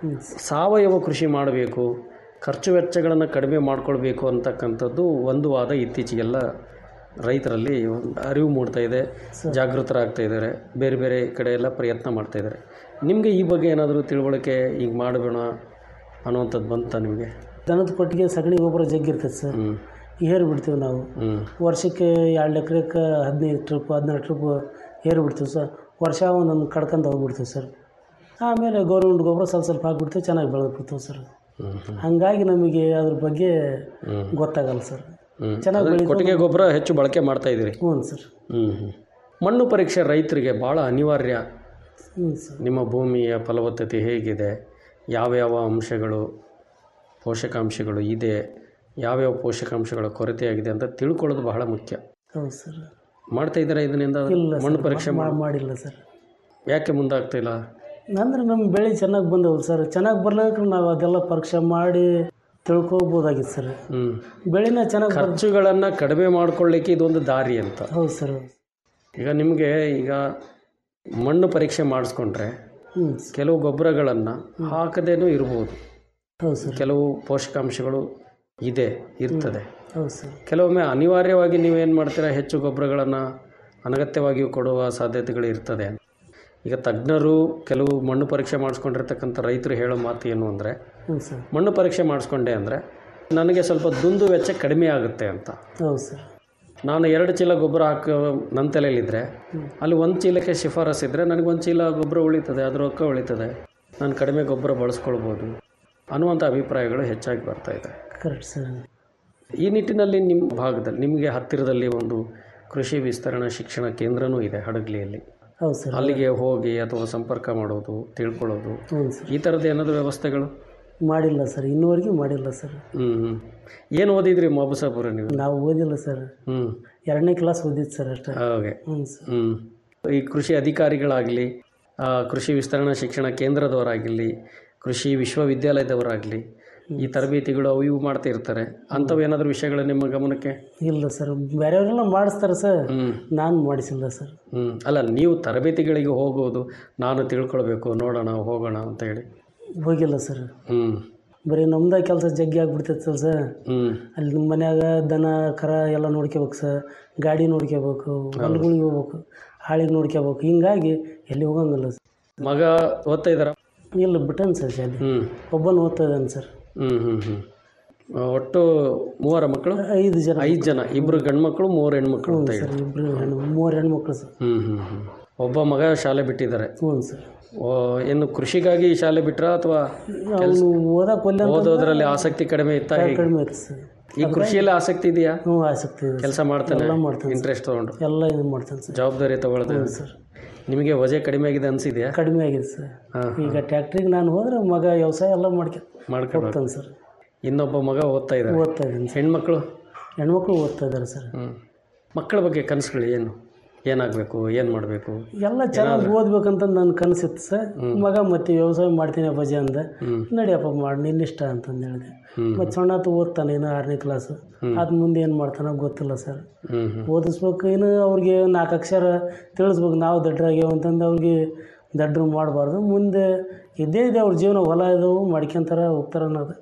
ಸಾವಯವ ಕೃಷಿ ಮಾಡಬೇಕು ಖರ್ಚು ವೆಚ್ಚಗಳನ್ನು ಕಡಿಮೆ ಮಾಡಿಕೊಳ್ಬೇಕು ಅಂತಕ್ಕಂಥದ್ದು ಒಂದು ವಾದ ಇತ್ತೀಚೆಗೆಲ್ಲ ರೈತರಲ್ಲಿ ಒಂದು ಅರಿವು ಮೂಡ್ತಾ ಇದೆ ಜಾಗೃತರಾಗ್ತಾ ಇದ್ದಾರೆ ಬೇರೆ ಬೇರೆ ಕಡೆ ಎಲ್ಲ ಪ್ರಯತ್ನ ಮಾಡ್ತಾ ಇದ್ದಾರೆ ನಿಮಗೆ ಈ ಬಗ್ಗೆ ಏನಾದರೂ ತಿಳುವಳಿಕೆ ಈಗ ಮಾಡಬೇಡ ಅನ್ನುವಂಥದ್ದು ಬಂತ ನಿಮಗೆ ದನದ ಕೊಟ್ಟಿಗೆ ಸಗಣಿ ಗೊಬ್ಬರ ಜಗ್ಗಿರ್ತೈತೆ ಸರ್ ಹ್ಞೂ ಏರ್ ಬಿಡ್ತೀವಿ ನಾವು ಹ್ಞೂ ವರ್ಷಕ್ಕೆ ಎರಡು ಎಕರೆಗೆ ಹದಿನೈದು ಟ್ರಿಪ್ ಹದಿನಾರು ಟ್ರಿಪ್ ಏರ್ ಬಿಡ್ತೀವಿ ಸರ್ ವರ್ಷ ಒಂದೊಂದು ಕಡ್ಕೊಂಡು ಹೋಗ್ಬಿಡ್ತೀವಿ ಸರ್ ಆಮೇಲೆ ಗೌರ್ಮೆಂಟ್ ಗೊಬ್ಬರ ಸ್ವಲ್ಪ ಸ್ವಲ್ಪ ಹಾಕ್ಬಿಡ್ತೀವಿ ಚೆನ್ನಾಗಿ ಬೆಳೆದ್ಬಿಡ್ತೀವಿ ಸರ್ ಹ್ಞೂ ಹ್ಞೂ ಹಾಗಾಗಿ ನಮಗೆ ಅದ್ರ ಬಗ್ಗೆ ಹ್ಞೂ ಗೊತ್ತಾಗಲ್ಲ ಸರ್ ಹ್ಞೂ ಚೆನ್ನಾಗಿ ಅದೇ ಬೆಳೀತು. ಕೊಟ್ಟಿಗೆ ಗೊಬ್ಬರ ಹೆಚ್ಚು ಬಳಕೆ ಮಾಡ್ತಾ ಇದ್ದೀರಿ ಹ್ಞೂ ಸರ್ ಹ್ಞೂ ಹ್ಞೂ ಮಣ್ಣು ಪರೀಕ್ಷೆ ರೈತರಿಗೆ ಭಾಳ ಅನಿವಾರ್ಯ ಹ್ಞೂ ಸರ್ ನಿಮ್ಮ ಭೂಮಿಯ ಫಲವತ್ತತೆ ಹೇಗಿದೆ ಯಾವ್ಯಾವ ಅಂಶಗಳು ಪೋಷಕಾಂಶಗಳು ಇದೆ ಯಾವ್ಯಾವ ಪೋಷಕಾಂಶಗಳ ಕೊರತೆಯಾಗಿದೆ ಅಂತ ತಿಳ್ಕೊಳ್ಳೋದು ಬಹಳ ಮುಖ್ಯ ಹೌದು ಸರ್ ಮಾಡ್ತಾ ಇದ್ದೀರಾ ಇದರಿಂದ ಇಲ್ಲ ಮಣ್ಣು ಸರ್ ಪರೀಕ್ಷೆ ಮಾ- ಮಾಡಿ ಮಾಡಿಲ್ಲ ಸರ್ ಯಾಕೆ ಮುಂದಾಗ್ತಾ ಇಲ್ಲ ಅಂದ್ರೆ ನಮ್ಮ ಬೆಳೆ ಚೆನ್ನಾಗಿ ಬಂದವು ಸರ್ ಚೆನ್ನಾಗಿ ಬರ್ಲಿಕ್ಕೆ ನಾವು ಅದೆಲ್ಲ ಪರೀಕ್ಷೆ ಮಾಡಿ ತಿಳ್ಕೊಬೋದಾಗಿತ್ತು ಸರ್ ಹ್ಞೂ ಬೆಳೆನ ಚೆನ್ನಾಗಿ ಬರ್ ಖರ್ಚುಗಳನ್ನು ಕಡಿಮೆ ಮಾಡ್ಕೊಳ್ಳಿಕ್ಕೆ ಇದೊಂದು ದಾರಿ ಅಂತ ಹೌದು ಸರ್ ಈಗ ನಿಮಗೆ ಈಗ ಮಣ್ಣು ಪರೀಕ್ಷೆ ಮಾಡಿಸ್ಕೊಂಡ್ರೆ ಹ್ಞೂ ಕೆಲವು ಗೊಬ್ಬರಗಳನ್ನು ಹಾಕದೇನೂ ಇರ್ಬೋದು ಹೌದು ಸರ್ ಕೆಲವು ಪೋಷಕಾಂಶಗಳು ಇದೆ ಇರ್ತದೆ ಹೌದು ಸರ್ ಕೆಲವೊಮ್ಮೆ ಅನಿವಾರ್ಯವಾಗಿ ನೀವೇನು ಮಾಡ್ತೀರಾ ಹೆಚ್ಚು ಗೊಬ್ಬರಗಳನ್ನು ಅನಗತ್ಯವಾಗಿಯೂ ಕೊಡುವ ಸಾಧ್ಯತೆಗಳು ಇರ್ತದೆ ಈಗ ತಜ್ಞರು ಕೆಲವು ಮಣ್ಣು ಪರೀಕ್ಷೆ ಮಾಡಿಸ್ಕೊಂಡಿರ್ತಕ್ಕಂಥ ರೈತರು ಹೇಳೋ ಮಾತು ಏನು ಅಂದರೆ ಹ್ಞೂ ಸರ್ ಮಣ್ಣು ಪರೀಕ್ಷೆ ಮಾಡಿಸ್ಕೊಂಡೆ ಅಂದರೆ ನನಗೆ ಸ್ವಲ್ಪ ದುಂದು ವೆಚ್ಚ ಕಡಿಮೆ ಆಗುತ್ತೆ ಅಂತ ಹೌದು ಸರ್ ನಾನು ಎರಡು ಚೀಲ ಗೊಬ್ಬರ ಹಾಕೋ ನನ್ನ ತಲೆಯಲ್ಲಿದ್ದರೆ ಅಲ್ಲಿ ಒಂದು ಚೀಲಕ್ಕೆ ಶಿಫಾರಸ್ ಇದ್ದರೆ ನನಗೆ ಒಂದು ಚೀಲ ಗೊಬ್ಬರ ಉಳಿತದೆ ಅದ್ರ ರೊಕ್ಕ ಉಳಿತದೆ ನಾನು ಕಡಿಮೆ ಗೊಬ್ಬರ ಬಳಸ್ಕೊಳ್ಬೋದು ಅನ್ನುವಂಥ ಅಭಿಪ್ರಾಯಗಳು ಹೆಚ್ಚಾಗಿ ಬರ್ತಾ ಇದೆ ಕರೆಕ್ಟ್ ಸರ್ ಈ ನಿಟ್ಟಿನಲ್ಲಿ ನಿಮ್ಮ ಭಾಗದಲ್ಲಿ ನಿಮಗೆ ಹತ್ತಿರದಲ್ಲಿ ಒಂದು ಕೃಷಿ ವಿಸ್ತರಣಾ ಶಿಕ್ಷಣ ಕೇಂದ್ರನೂ ಇದೆ ಹಡಗಲಿಯಲ್ಲಿ ಹೌದು ಸರ್ ಅಲ್ಲಿಗೆ ಹೋಗಿ ಅಥವಾ ಸಂಪರ್ಕ ಮಾಡೋದು ತಿಳ್ಕೊಳ್ಳೋದು ಹ್ಞೂ ಸರ್ ಈ ಥರದ್ದು ಏನಾದರೂ ವ್ಯವಸ್ಥೆಗಳು ಮಾಡಿಲ್ಲ ಸರ್ ಇನ್ನೂವರೆಗೂ ಮಾಡಿಲ್ಲ ಸರ್ ಹ್ಞೂ ಹ್ಞೂ ಏನು ಓದಿದ್ರಿ ಮಾಬುಸಾಪುರ ನೀವು ನಾವು ಓದಿಲ್ಲ ಸರ್ ಹ್ಞೂ ಎರಡನೇ ಕ್ಲಾಸ್ ಓದಿದ್ದು ಸರ್ ಅಷ್ಟೇ ಹಾಗೆ ಹ್ಞೂ ಸರ್ ಹ್ಞೂ ಈ ಕೃಷಿ ಅಧಿಕಾರಿಗಳಾಗಲಿ ಕೃಷಿ ವಿಸ್ತರಣಾ ಶಿಕ್ಷಣ ಕೇಂದ್ರದವರಾಗಲಿ ಕೃಷಿ ವಿಶ್ವವಿದ್ಯಾಲಯದವರಾಗಲಿ ಈ ತರಬೇತಿಗಳು ಅವು ಇವು ಮಾಡ್ತಾ ಇರ್ತಾರೆ ಅಂಥವು ಏನಾದರೂ ವಿಷಯಗಳು ನಿಮ್ಮ ಗಮನಕ್ಕೆ ಇಲ್ಲ ಸರ್ ಬೇರೆಯವರೆಲ್ಲ ಮಾಡಿಸ್ತಾರೆ ಸರ್ ಹ್ಞೂ ನಾನು ಮಾಡಿಸಿಲ್ಲ ಸರ್ ಹ್ಞೂ ಅಲ್ಲ ನೀವು ತರಬೇತಿಗಳಿಗೆ ಹೋಗೋದು ನಾನು ತಿಳ್ಕೊಳ್ಬೇಕು ನೋಡೋಣ ಹೋಗೋಣ ಅಂತ ಹೇಳಿ ಹೋಗಿಲ್ಲ ಸರ್ ಹ್ಞೂ ಬರೀ ನಮ್ದ ಕೆಲಸ ಜಗ್ಗಿ ಆಗ್ಬಿಡ್ತೈತೆ ಸರ್ ಹ್ಞೂ ಅಲ್ಲಿ ನಮ್ಮ ಮನ್ಯಾಗ ದನ ಕರ ಎಲ್ಲ ನೋಡ್ಕೋಬೇಕು ಸರ್ ಗಾಡಿ ನೋಡ್ಕೋಬೇಕು ಹೊಲ್ಗಳಿಗೆ ಹೋಗ್ಬೇಕು ಹಾಳಿಗೆ ನೋಡ್ಕೋಬೇಕು ಹಿಂಗಾಗಿ ಎಲ್ಲಿ ಹೋಗಂಗಿಲ್ಲ ಸರ್ ಮಗ ಓದ್ತಾ ಇದ್ದಾರ ಇಲ್ಲ ಬಿಟ್ಟನ್ ಸರ್ ಶಾಲೆ ಹ್ಞೂ ಒಬ್ಬನ ಓದ್ತಾ ಇದ್ದಾನೆ ಸರ್ ಹ್ಞೂ ಹ್ಞೂ ಹ್ಞೂ ಒಟ್ಟು ಮೂವರ ಮಕ್ಕಳು ಐದು ಜನ ಐದು ಜನ ಇಬ್ಬರು ಗಂಡು ಮಕ್ಕಳು ಮೂರು ಹೆಣ್ಮಕ್ಳು ಅಂತ ಸರ್ ಹೇಳಿ ಇಬ್ಬರು ಹೆಣ್ಣು ಮೂರು ಹೆಣ್ಮಕ್ಳು ಸರ್ ಹ್ಞೂ ಹ್ಞೂ ಹ್ಞೂ ಒಬ್ಬ ಮಗ ಶಾಲೆ ಬಿಟ್ಟಿದ್ದಾರೆ ಹ್ಞೂ ಸರ್ ಓ, ಏನು ಕೃಷಿಗಾಗಿ ಶಾಲೆ ಬಿಟ್ರಾ ಅಥವಾ ಅವನು ಓದಕ್ಕೆ ಒಲ್ಲೆ ಅಂತ ಓದೋದ್ರಲ್ಲಿ ಆಸಕ್ತಿ ಕಡಿಮೆ ಇತ್ತಾ ಹೇಗೆ ಕಡಿಮೆ ಇತ್ತು ಸರ್ ಈ ಕೃಷಿಯಲ್ಲಿ ಆಸಕ್ತಿ ಇದೆಯಾ ಹ್ಞೂ ಆಸಕ್ತಿ ಇದೆ ಕೆಲಸ ಮಾಡ್ತಾನೆ ಎಲ್ಲ ಮಾಡ್ತಾನೆ ಇಂಟ್ರೆಸ್ಟ್ ತಗೊಂಡು ಎಲ್ಲ ಇದು ಮಾಡ್ತಾನೆ ಸರ್ ಜವಾಬ್ದಾರಿ ತಗೊಳ್ಳೋದು ಸರ್ ನಿಮಗೆ ವಜೆ ಕಡಿಮೆ ಆಗಿದೆ ಅನ್ಸಿದ್ಯಾ ಕಡಿಮೆ ಆಗಿದೆ ಸರ್ ಹಾಂ ಈಗ ಟ್ಯಾಕ್ಟ್ರಿಗೆ ನಾನು ಹೋದ್ರೆ ಮಗ ವ್ಯವಸಾಯ ಎಲ್ಲ ಮಾಡ್ಕೊ ಮಾಡ್ಕೊಂಡು ಹೋಗ್ತಾನೆ ಸರ್ ಇನ್ನೊಬ್ಬ ಮಗ ಓದ್ತಾ ಇದ್ದಾರೆ ಓದ್ತಾ ಇದ್ದೀನಿ ಸರ್ ಹೆಣ್ಮಕ್ಳು ಹೆಣ್ಮಕ್ಳು ಓದ್ತಾ ಇದ್ದಾರೆ ಸರ್ ಹ್ಞೂ ಮಕ್ಕಳ ಬಗ್ಗೆ ಕನಸುಗಳು ಏನು ಏನಾಗಬೇಕು ಏನು ಮಾಡಬೇಕು ಎಲ್ಲ ಚೆನ್ನಾಗಿ ಓದ್ಬೇಕಂತ ನನ್ನ ಕನಸಿತ್ತು ಸರ್ ಮಗ ಮತ್ತೆ ವ್ಯವಸಾಯ ಮಾಡ್ತೀನಿ ಅಪ್ಪಾಜಿ ಅಂದ ನಡಿಯಪ್ಪ ಮಾಡಿ ನಿನ್ನಿಷ್ಟ ಅಂತಂದು ಹೇಳಿದೆ ಮತ್ತು ಸಣ್ಣತ್ತು ಓದ್ತಾನೆ ಇನ್ನು ಆರನೇ ಕ್ಲಾಸ್ ಅದು ಮುಂದೆ ಏನು ಮಾಡ್ತಾನೋ ಗೊತ್ತಿಲ್ಲ ಸರ್ ಹ್ಞೂ ಹ್ಞೂ ಓದಿಸ್ಬೇಕು ಇನ್ನು ಅವ್ರಿಗೆ ನಾಲ್ಕು ಅಕ್ಷರ ತಿಳಿಸ್ಬೇಕು ನಾವು ದಡ್ಡರಾಗ್ಯಾವ ಅಂತಂದು ಅವ್ರಿಗೆ ದಡ್ಡರು ಮಾಡಬಾರ್ದು ಮುಂದೆ ಇದ್ದೇ ಇದೆ ಅವ್ರ ಜೀವನ ಹೊಲ ಇದಾವು ಮಾಡ್ಕೊಂತಾರ ಹೋಗ್ತಾರ ಅನ್ನೋದು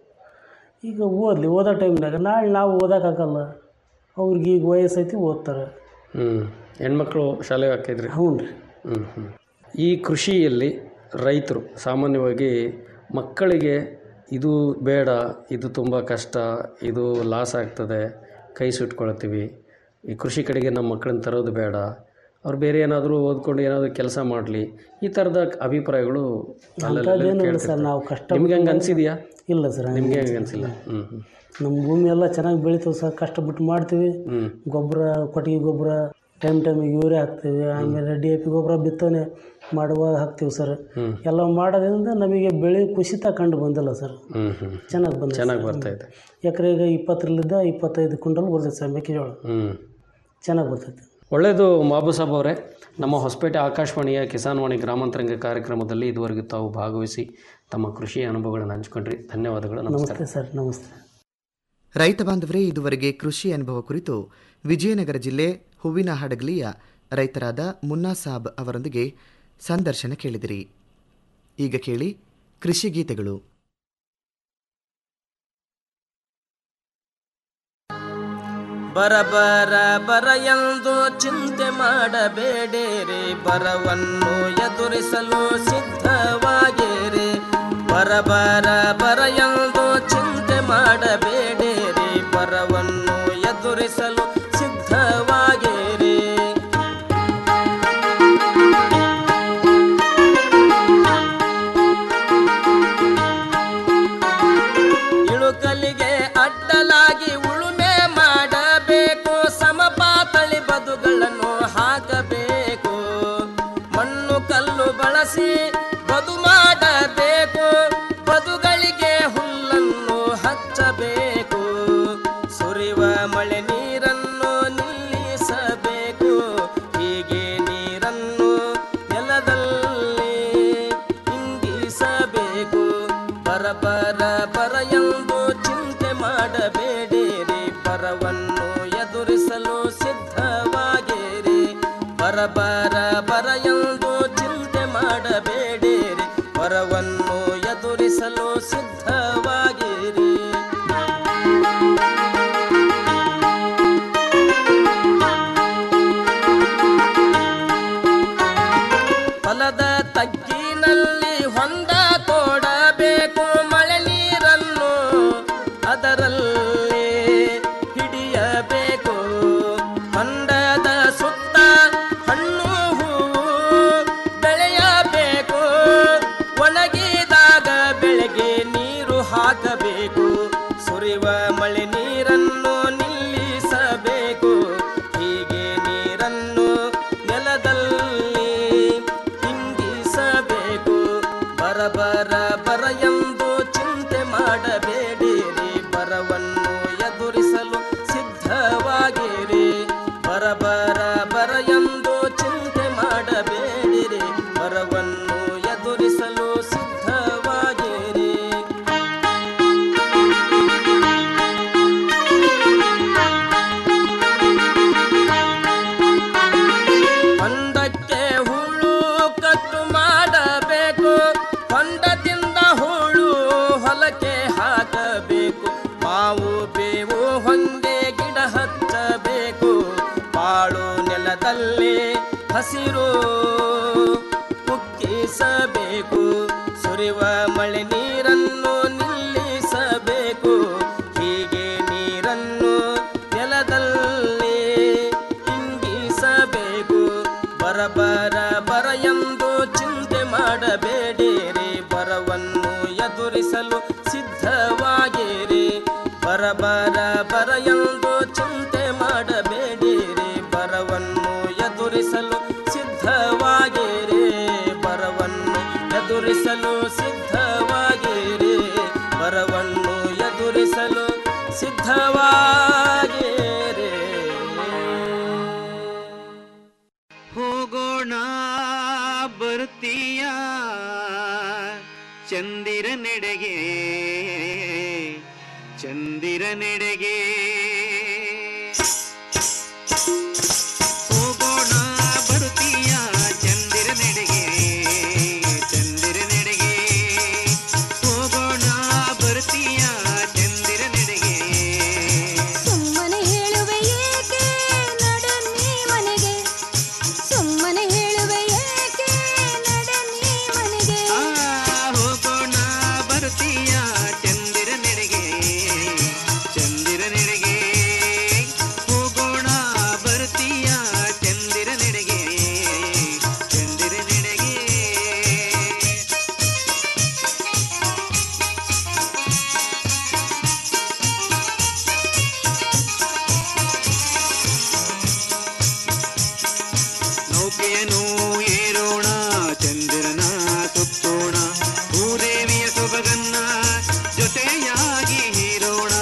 ಈಗ ಓದಲಿ ಓದೋ ಟೈಮ್ನಾಗ ನಾಳೆ ನಾವು ಓದೋಕ್ಕಾಗಲ್ಲ ಅವ್ರಿಗೆ ಈಗ ವಯಸ್ಸೈತಿ ಓದ್ತಾರೆ ಹ್ಞೂ ಹೆಣ್ಮಕ್ಳು ಶಾಲೆಗೆ ಹಾಕಿದ್ರಿ ಹ್ಞೂ ರೀ ಹ್ಞೂ ಹ್ಞೂ ಈ ಕೃಷಿಯಲ್ಲಿ ರೈತರು ಸಾಮಾನ್ಯವಾಗಿ ಮಕ್ಕಳಿಗೆ ಇದು ಬೇಡ ಇದು ತುಂಬ ಕಷ್ಟ ಇದು ಲಾಸ್ ಆಗ್ತದೆ ಕೈ ಸುಟ್ಕೊಳ್ತೀವಿ ಈ ಕೃಷಿ ಕಡೆಗೆ ನಮ್ಮ ಮಕ್ಕಳನ್ನ ತರೋದು ಬೇಡ ಅವ್ರು ಬೇರೆ ಏನಾದರೂ ಓದ್ಕೊಂಡು ಏನಾದರೂ ಕೆಲಸ ಮಾಡಲಿ ಈ ಥರದ ಅಭಿಪ್ರಾಯಗಳು ಅಲ್ಲಲ್ಲಿ ಅಂಥದ್ದೇನಿಲ್ಲ ಕೇಳ್ತಿರ್ತಾರೆ. ಸರ್ ನಾವು ಕಷ್ಟ ನಿಮ್ಗೆ ಹಂಗೆ ಅನಿಸಿದೆಯಾ ಇಲ್ಲ ಸರ್ ಹಂಗೆ ನಿಮಗೆ ಹಂಗೆ ಅನಿಸಿಲ್ಲ ಹ್ಞೂ ಹ್ಞೂ ನಮ್ಮ ಭೂಮಿ ಎಲ್ಲ ಚೆನ್ನಾಗಿ ಬೆಳಿತೀವಿ ಸರ್ ಕಷ್ಟಪಟ್ಟು ಮಾಡ್ತೀವಿ ಹ್ಞೂ ಗೊಬ್ಬರ ಕೊಟ್ಟಿಗೆ ಗೊಬ್ಬರ ಟೈಮ್ ಟೈಮಿಗೆ ಯೂರಿಯಾ ಹಾಕ್ತೀವಿ ಆಮೇಲೆ ಡಿ ಎ ಪಿ ಗೊಬ್ಬರ ಬಿತ್ತನೆ ಮಾಡುವಾಗ ಹಾಕ್ತೀವಿ ಸರ್ ಎಲ್ಲ ಮಾಡೋದ್ರಿಂದ ನಮಗೆ ಬೆಳೆ ಕುಸಿತ ಕಂಡು ಬಂದಿಲ್ಲ ಸರ್ ಹ್ಞೂ ಹ್ಞೂ ಚೆನ್ನಾಗಿ ಬಂದ ಚೆನ್ನಾಗಿ ಬರ್ತಾ ಇದೆ ಎಕರೆಗೆ ಇಪ್ಪತ್ತರಲ್ಲಿದ್ದ ಇಪ್ಪತ್ತೈದು ಕ್ವಿಂಟಲ್ ಬರ್ತೈತೆ ಸರ್ ಮೆಕ್ಕೆಜೋಳ ಹ್ಞೂ ಚೆನ್ನಾಗಿ ಬರ್ತೈತೆ ಒಳ್ಳೆಯದು ಮಾಬು ಸಾಬ್ ಅವರೇ ನಮ್ಮ ಹೊಸಪೇಟೆ ಆಕಾಶವಾಣಿಯ ಕಿಸಾನ್ವಾಣಿ ಗ್ರಾಮಾಂತರಂಗ ಕಾರ್ಯಕ್ರಮದಲ್ಲಿ ಇದುವರೆಗೂ ತಾವು ಭಾಗವಹಿಸಿ ತಮ್ಮ ಕೃಷಿ ಅನುಭವಗಳನ್ನು ಹಂಚಿಕೊಂಡ್ರಿ ಧನ್ಯವಾದಗಳು ನಮಸ್ಕಾರ ನಮಸ್ತೆ ಸರ್ ನಮಸ್ತೆ ರೈತ ಬಾಂಧವರೇ ಇದುವರೆಗೆ ಕೃಷಿ ಅನುಭವ ಕುರಿತು ವಿಜಯನಗರ ಜಿಲ್ಲೆ ಹೂವಿನ ಹಡಗಲಿಯ ರೈತರಾದ ಮುನ್ನಾ ಸಾಬ್ ಅವರೊಂದಿಗೆ ಸಂದರ್ಶನ ಕೇಳಿದಿರಿ ಈಗ ಕೇಳಿ ಕೃಷಿ ಗೀತೆಗಳು ಬರ ಬರ ಬರ ಎಂದು ಚಿಂತೆ ಮಾಡಬೇಡಿರಿ ಬರವನ್ನು ಎದುರಿಸಲು ಸಿದ್ಧವಾಗಿರಿ ಬರ ಬರ ಬರ ಎಂದು ಚಿಂತೆ ಮಾಡಬೇಡಿರಿ ಬರವನ್ನು ಎದುರಿಸಲು ಸಿದ್ಧವಾಗಿರಿ ಇಳುಕಲಿಗೆ ಅಡ್ಡಲಾಗಿ ಉಳುಮೆ ಮಾಡಬೇಕು ಸಮಪಾತಳಿ ಬದುಗಳನ್ನು ಹಾಕಬೇಕು ಮಣ್ಣು ಕಲ್ಲು ಬಳಸಿ ಬದು ಮಾಡಬೇಕು ಬದುಗಳಿಗೆ ಹುಲ್ಲನ್ನು ಹಚ್ಚಬೇಕು ಸುರಿವ ಮಳೆ ನೀರನ್ನು ನಿಲ್ಲಿಸಬೇಕು ಹೀಗೆ ನೀರನ್ನು ನೆಲದಲ್ಲಿ ಇಂಗಿಸಬೇಕು ಬರ ಬರ ಬರ ಎಂದು ಚಿಂತೆ ಮಾಡಬೇಡಿರಿ ಬರವನ್ನು ಎದುರಿಸಲು ಸಿದ್ಧವಾಗಿರಿ ಬರ ಬರ ಬರ ಎಂದು ಚಿಂತೆ ಮಾಡಬೇಡಿರಿ ಬರವನ್ನು ಎದುರಿಸಲು ಸಿದ್ಧವಾಗಿರಿ ಹೊಲದ ತಗ್ಗಿನಲ್ಲಿ ಹೊಂದ ತೋಡಬೇಕು ಮಳೆ ನೀರನ್ನು ಅದರಲ್ಲಿ ಹಿಡಿಯ ಹಸಿರು ಮುಕ್ಕಿಸಬೇಕು ಸುರಿವ ಮಳೆ ನೀರನ್ನು ನಿಲ್ಲಿಸಬೇಕು ಹೀಗೆ ನೀರನ್ನು ನೆಲದಲ್ಲಿ ಇಂಗಿಸಬೇಕು ಬರ ಬರ ಬರ ಎಂದು ಚಿಂತೆ ಮಾಡಬೇಡಿರಿ ಬರವನ್ನು ಎದುರಿಸಲು ಸಿದ್ಧವಾಗಿರಿ ಬರ ಬರ ಬರ ಎಂದು ಚಿಂತೆ ಮಾಡಬೇಡಿರಿ ಬರವನ್ನು ಎದುರಿಸಲು ಸಿದ್ಧವಾಗಿರಿ ಬರವನ್ನು ಎದುರಿಸಲು ಸಿದ್ಧವಾಗಿರಿ ಬರವನ್ನು ಎದುರಿಸಲು ಸಿದ್ಧವಾಗಿರಿ ಹೋಗೋಣ ಬರ್ತೀಯ ಚಂದಿರ ನೆಡೆಗೆ ಚಂದಿರ ನೆಡೆಗೆ ಹೋಗೋಣ ಬರ್ತೀಯ ಚಂದಿರ ನೆಡೆಗೆ ಚಂದಿರ ನೆಡೆಗೆ ಹೋಗೋಣ ಬರ್ತೀಯ ಚಂದಿರ ನೆಡೆಗೆ ಸುಮ್ಮನೆ ಹೇಳುವೆ ಏಕೆ ನಡನ್ನಿ ಮನೆಗೆ ಸುಮ್ಮನೆ ಹೇಳುವೆ ಏಕೆ ನಡನ್ನಿ ಮನೆಗೆ ಹೋಗೋಣ ಬರ್ತೀಯ ಚಂದಿರ ನೆಡೆಗೆ ಚಂದಿರ ನೆಡೆಗೆ ಹೋಗೋಣ ಬರ್ತೀಯ ಚಂದಿರ ನೆಡೆಗೆ ಚಂದಿರ ನೆಡೆಗೆ ನೌಕೆಯನ್ನು ಏರೋಣ ಚಂದಿರನ ಸುತ್ತೋಣ ಭೂದೇವಿಯ ಸೊಬಗನ್ನ ಜೊತೆಯಾಗಿ ಹೀರೋಣ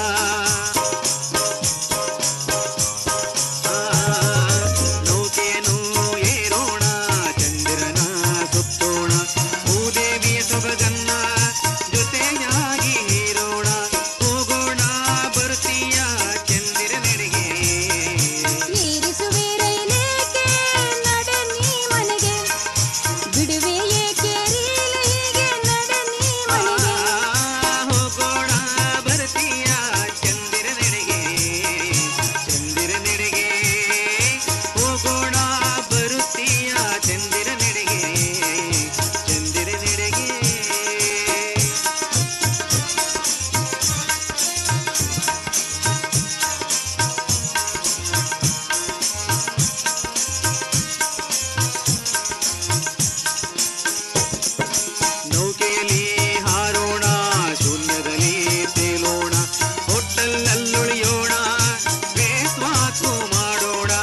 ಆ, ನೌಕೆಯನ್ನು ಏರೋಣ ಚಂದಿರನ ಸುತ್ತೋಣ ಭೂದೇವಿಯ ಸೊಬಗನ್ನ ಜೊತೆಯಾಗಿ ಹೀರೋಣ ಹೋಗೋಣ ಬರ್ತೀಯ ಚಂದಿರ ನೆಡೆಗೆ ಏರಿಸುವೆ ರೈಲೇಕೆ ನಡನ್ನಿ ಮನೆಗೆ ಬಿಡುವೆ ಏಕೆ ರೀಲ ಹೀಗೆ ನಡನ್ನಿ ಮನೆಗೆ ಹೋಗೋಣ ಬರ್ತೀಯ ಚಂದಿರ ನೆಡೆಗೆ ಚಂದಿರ ನೆಡೆಗೆ ಹೋಗೋಣ ಬರುತ್ತೀಯ ಚಂದಿರ ನೆಡೆಗೆ ಚಂದಿರ ನೆಡೆಗೆ ನೌಕೆಯಲ್ಲಿ ಹಾರೋಣ ಶೂನ್ಯದಲ್ಲಿ ತೇಲೋಣ ಹೋಟೆಲ್ಲುಳಿಯೋಣ ಬೇಸ್ವಾಸು ಮಾಡೋಣ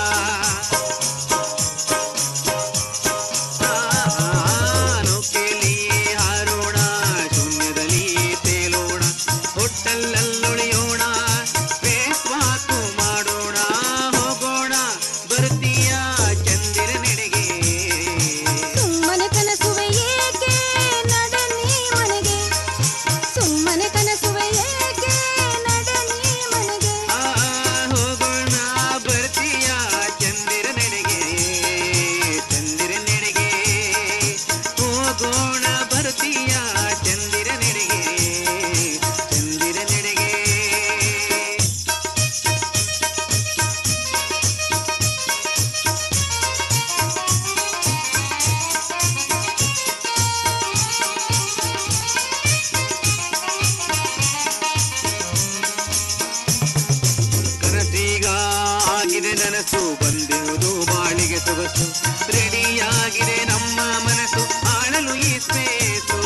ಆ, ನೌಕೆಯಲ್ಲಿ ಹಾರೋಣ ಶೂನ್ಯದಲ್ಲಿ ತೇಲೋಣ ಹೋಟೆಲ್ಲುಳಿಯೋಣ ಬೇಸ್ವಾಸು ಮಾಡೋಣ ಹೋಗೋಣ ಬರ್ತೀಯ ಚಂದಿರ ನೆಡೆಗೆ ಸುಮ್ಮನೆ ಕನಸುವೆ ಏಕೆ ನಡನ್ನಿ ಮನೆಗೆ ಸುಮ್ಮನೆ ಕನಸುವೆ ಏಕೆ ನಡನ್ನಿ ಮನೆಗೆ ಹೋಗೋಣ ಬರ್ತೀಯ ಚಂದಿರ ನೆಡೆಗೆ ಚಂದಿರ ನೆಡೆಗೆ ಹೋಗೋಣ ಬರ್ತೀಯ ಚಂದಿರ ನೆಡೆಗೆ ಚಂದಿರ ನೆಡೆಗೆ ಕನಸೀಗ ಆಗಿದೆ ನನಸು ಬಂದಿರುವುದು ಬಾಳಿಗೆ ಸೊಗಸು ರೆಡಿಯಾಗಿದೆ ನಮ್ಮ ಮನಸ್ಸು ಆಳಲು ಈ ಸ್ಪೇಸು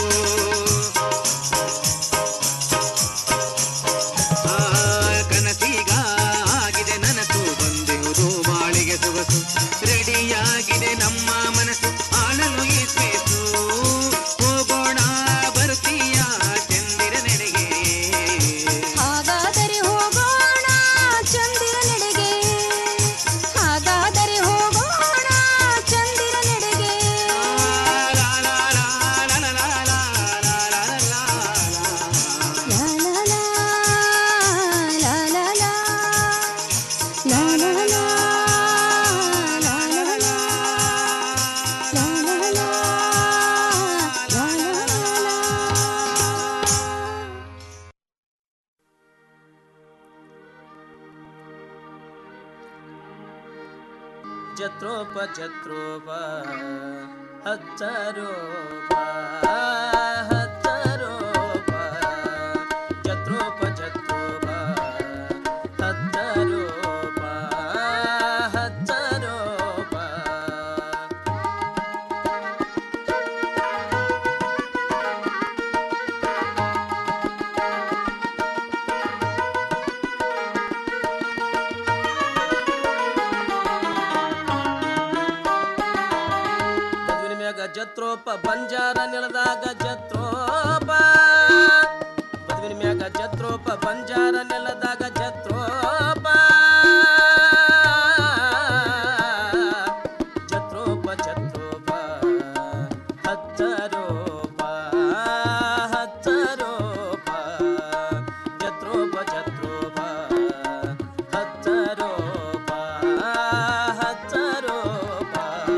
ಆ, ಕನಸೀಗ ಆಗಿದೆ ನನಸು ಬಂದಿರುವುದು ಬಾಳಿಗೆ ಸೊಗಸು ರೆಡಿಯಾಗಿದೆ ನಮ್ಮ ಮನಸ್ಸು ಆಳಲು ಈ ಸ್ಪೇಸು ಹೋಗೋಣ ಬರ್ತೀಯ ಚಂದಿರ ನೆಡೆಗೆ ಹಾಗಾದರೆ ಹೋಗೋಣ ಚಂದಿರ ನೆಡೆಗೆ ಹಾಗಾದರೆ ಹೋಗೋಣ ಚಂದಿರ ನೆಡೆಗೆ ಜತ್ರೋಪ ಜತ್ರೋಪ ಹಚ್ಚರೋಪ ಹಚ್ಚರೋಪ ಜತ್ರೋಪ ಜತ್ರೋಪ ಹಚ್ಚರೋಪ ಹಚ್ಚರೋಪ ಮದುವಿನ ಮ್ಯಾಗ ಜತ್ರೋಪ ಬಂಜಾರ ನೆಲದಾಗ ಜತ್ರೋಪ ಮದುವಿನ ಮ್ಯಾಗ ಜತ್ರೋಪ ಬಂಜಾರ ನೆಲದಾಗ ಜತ್ರೋಪ ಜತ್ರೋಪ ಜತ್ರೋಪ ಹಚ್ಚರೋಪ ಹಚ್ಚರೋಪ ಜತ್ರೋಪ ಜತ್ರೋಪ ಹಚ್ಚರೋಪ ಹಚ್ಚರೋಪ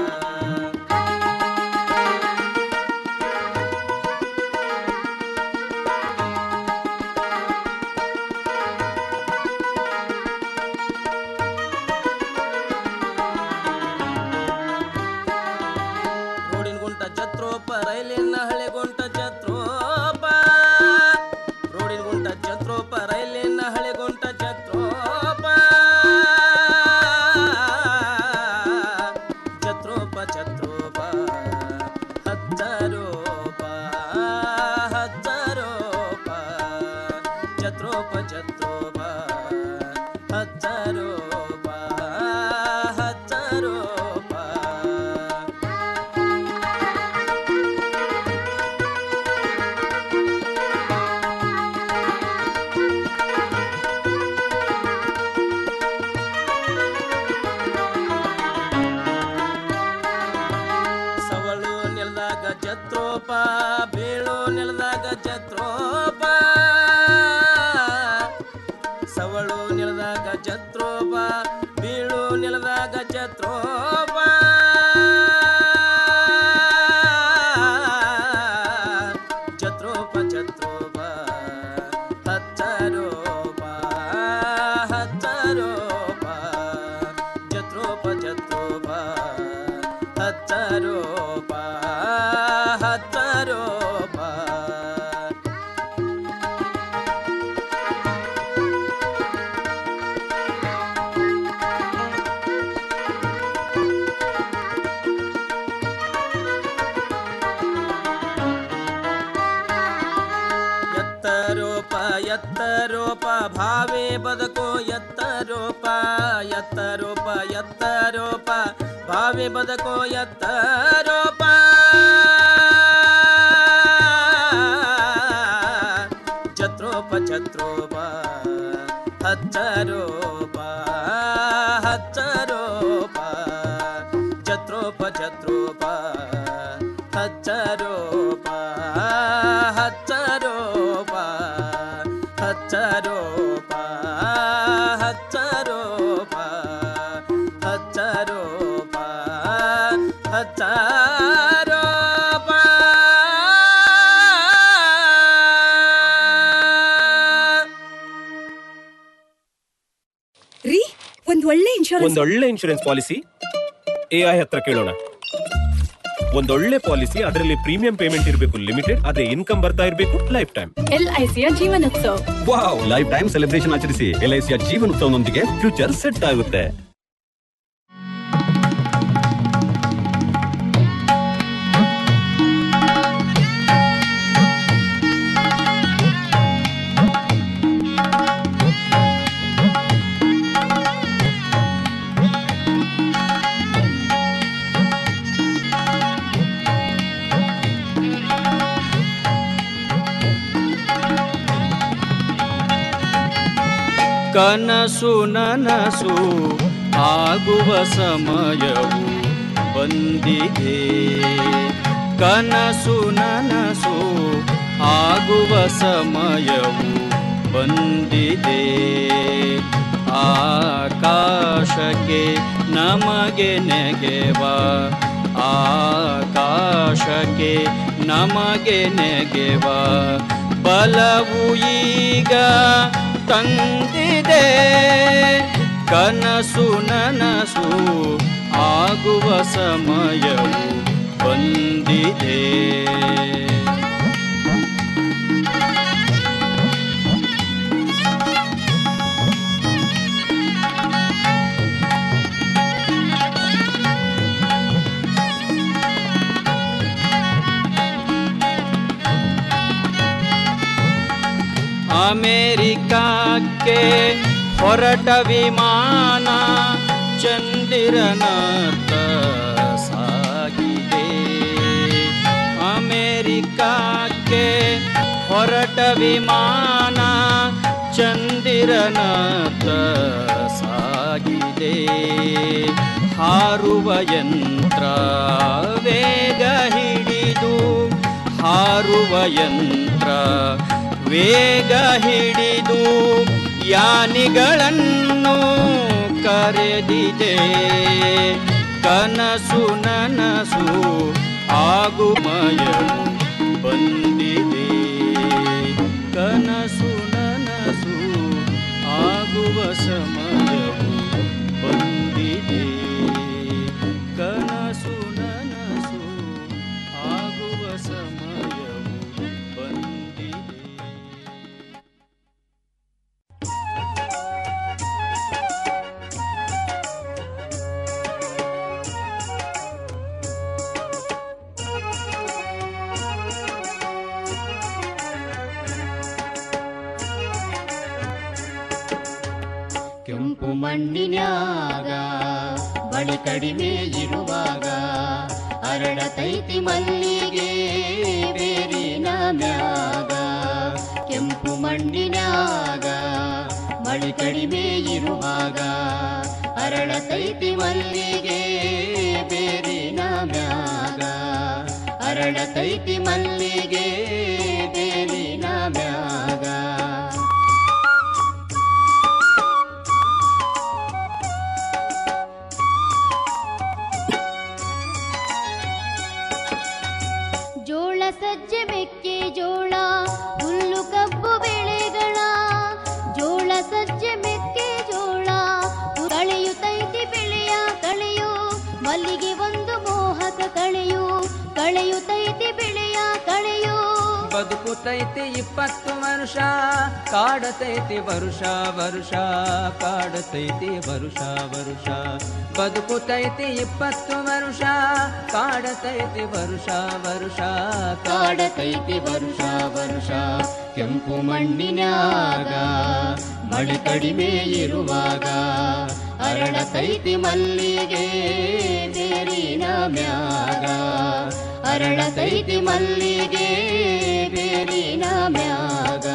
ರೋಡಿನ ಗುಂಟ ಜತ್ರೋಪ ರೈಲಿನ ಹಳೆ ಗುಂಟ ಜತ್ರೋಪ ರೋಡಿನ ಗುಂಟ ಜತ್ರೋಪ ರೈಲಿನ ಹಳೆ ಗುಂಟ ಜತ್ರೋಪ ಜತ್ರೋಪ ಜತ್ರೋಪ ಹಚ್ಚರೋಪ ಹಚ್ಚರೋಪ ಜತ್ರೋಪ ಜತ್ರೋಪ ಹಚ್ಚರೋಪ ಹಚ್ಚರೋಪ ಸವಳು ನೆಲದಾಗ ಜತ್ರೋಪ ಬೀಳು ನೆಲದಾಗ ಜತ್ರೋಪ ಸವಳು ನೆಲದಾಗ ಜತ್ರೋಪ ಬೀಳು ನೆಲದಾಗ ಜತ್ರೋಪ ಜತ್ರೋಪ ಜತ್ರೋಪ ಹಚ್ಚರೋಪ ಹಚ್ಚರೋಪ ಜತ್ರೋಪ ಜತ್ರೋಪ ಹಚ್ಚರೋಪ ಹಚ್ಚರೋಪ ಎತ್ತರೋಪ ಎತ್ತರೋಪ ಭಾವೇ ಬದುಕೋ ಎತ್ತರೋಪ ಎತ್ತರೋಪ ಎತ್ತರೋಪ ಭಾವೇ ಬದುಕೋ ಎತ್ತರೋಪ ಜತ್ರೋಪ ಜತ್ರೋಪ ಹಚ್ಚರೋಪ ಹಚ್ಚರೋಪ ಜತ್ರೋಪ ಜತ್ರೋಪ ಹಚ್ಚರೋಪ ಹಚ್ಚರೋಪ ಹಚ್ಚರೋಪ ಹಚ್ಚರೋಪ ಹಚ್ಚರೋಪ ಹಚ್ಚರೋಪ ರೀ ಒಂದ್ ಒಳ್ಳೆ ಇನ್ಶೂರೆನ್ಸ್ ಒಂದೊಳ್ಳೆ ಇನ್ಶೂರೆನ್ಸ್ ಪಾಲಿಸಿ ಎ ಐ ಹತ್ರ ಕೇಳೋಣ ಒಂದೊಳ್ಳೆ ಪಾಲಿಸಿ ಅದರಲ್ಲಿ ಪ್ರೀಮಿಯಂ ಪೇಮೆಂಟ್ ಇರಬೇಕು ಲಿಮಿಟೆಡ್ ಅದೇ ಇನ್ಕಮ್ ಬರ್ತಾ ಇರಬೇಕು ಲೈಫ್ ಟೈಮ್ ಎಲ್ ಐ ಸಿಯ Jeevan Utsav wow life time celebration ಆಚರಿಸಿ ಎಲ್ ಐ ಸಿಯ ಜೀವನೋತ್ಸವನೊಂದಿಗೆ ಫ್ಯೂಚರ್ ಸೆಟ್ ಆಗುತ್ತೆ ಕನಸು ನನಸು ಆಗುವ ಸಮಯವು ಬಂದಿದೆ ಕನಸು ನನಸು ಆಗುವ ಸಮಯವು ಬಂದಿದೆ ಆಕಾಶಕ್ಕೆ ನಮಗೆ ನೆಗೆವ ಆಕಾಶಕ್ಕೆ ನಮಗೆ ನೆಗೆವ ಬಲವು ಈಗ ತಂದಿದೆ ಕನಸು ನನಸು ಆಗುವ ಸಮಯವು ಬಂದಿದೆ ಅಮೇರಿಕಕ್ಕೆ ಹೊರಟ ವಿಮಾನ ಚಂದಿರನತ್ತ ಸಾಗಿದೆ ಅಮೇರಿಕಕ್ಕೆ ಹೊರಟ ವಿಮಾನ ಚಂದಿರನತ್ತ ಸಾಗಿದೆ ಹಾರುವ ಯಂತ್ರ ವೇಗ ಹಿಡಿದು ಹಾರುವ ಯಂತ್ರ ವೇಗ ಹಿಡಿದು ಯಾನಿಗಳನ್ನು ಕರೆದಿದೆ ಕನಸು ನನಸು ಆಗುಮಯವು ಬಂದಿದೆ ಕನಸು ನನಸು ಆಗುವ ಸಮಯವು ಬಂದಿದೆ ಕನಸು ನನಸು ಆಗುವ ಸಮಯವು ಬಂದಿದೆ ಕೆಂಪು ಮಣ್ಣಿನ್ಯಾಗ ಬಳಿ ಕಡಿಮೆ ಇರುವಾಗ ಅರಳತೈತಿ ಮಲ್ಲಿಗೆ ಬೇರಿನ ಮ್ಯಾಗ ಕೆಂಪು ಮಣ್ಣಿನ್ಯಾಗ ಮಳಿ ಕಡಿಮೆ ಇರುವಾಗ ಅರಳತೈತಿ ಮಲ್ಲಿಗೆ ಬೇರಿನ ಮ್ಯಾಗ ಅರಳತೈತಿ ಮಲ್ಲಿಗೆ ಬೇರಿನ ಮ್ಯಾಗ ಜೋಳ ಸಜ್ಜೆ ಮೆಕ್ಕೆ ಜೋಳ ಹುಲ್ಲು ಕಬ್ಬು ಬೆಳೆಗಳ ಜೋಳ ಸಜ್ಜೆ ಮೆಕ್ಕೆ ಜೋಳ ಕಳೆಯುತ್ತೈತಿ ಬೆಳೆಯ ಕಳೆಯು ಮಲ್ಲಿಗೆ ಒಂದು ಮೋಹಕ ಕಳೆಯು ಕಳೆಯುತ್ತೈತಿ ಬೆಳೆಯ ಕಳೆಯು ಬದುಕುತೈತಿ ಇಪ್ಪತ್ತು ವರ್ಷ ಕಾಡತೈತಿ ವರುಷ ವರುಷ ಕಾಡತೈತಿ ವರುಷ ವರುಷ ಬದುಕುತೈತಿ ಇಪ್ಪತ್ತು ವರ್ಷ ಕಾಡತೈತಿ ವರುಷ ವರುಷ ಕಾಡತೈತಿ ವರುಷ ವರುಷ ಕೆಂಪು ಮಣ್ಣಿನ್ಯಾಗ ಮಳಿ ಕಡಿಮೆ ಇರುವಾಗ ಅರಳತೈತಿ ಮಲ್ಲಿಗೆ ಬೇರಿನ ಮ್ಯಾಗ ಅರಳತೈತಿ ಮಲ್ಲಿಗೆ ಬೇರಿನ ಮ್ಯಾಗ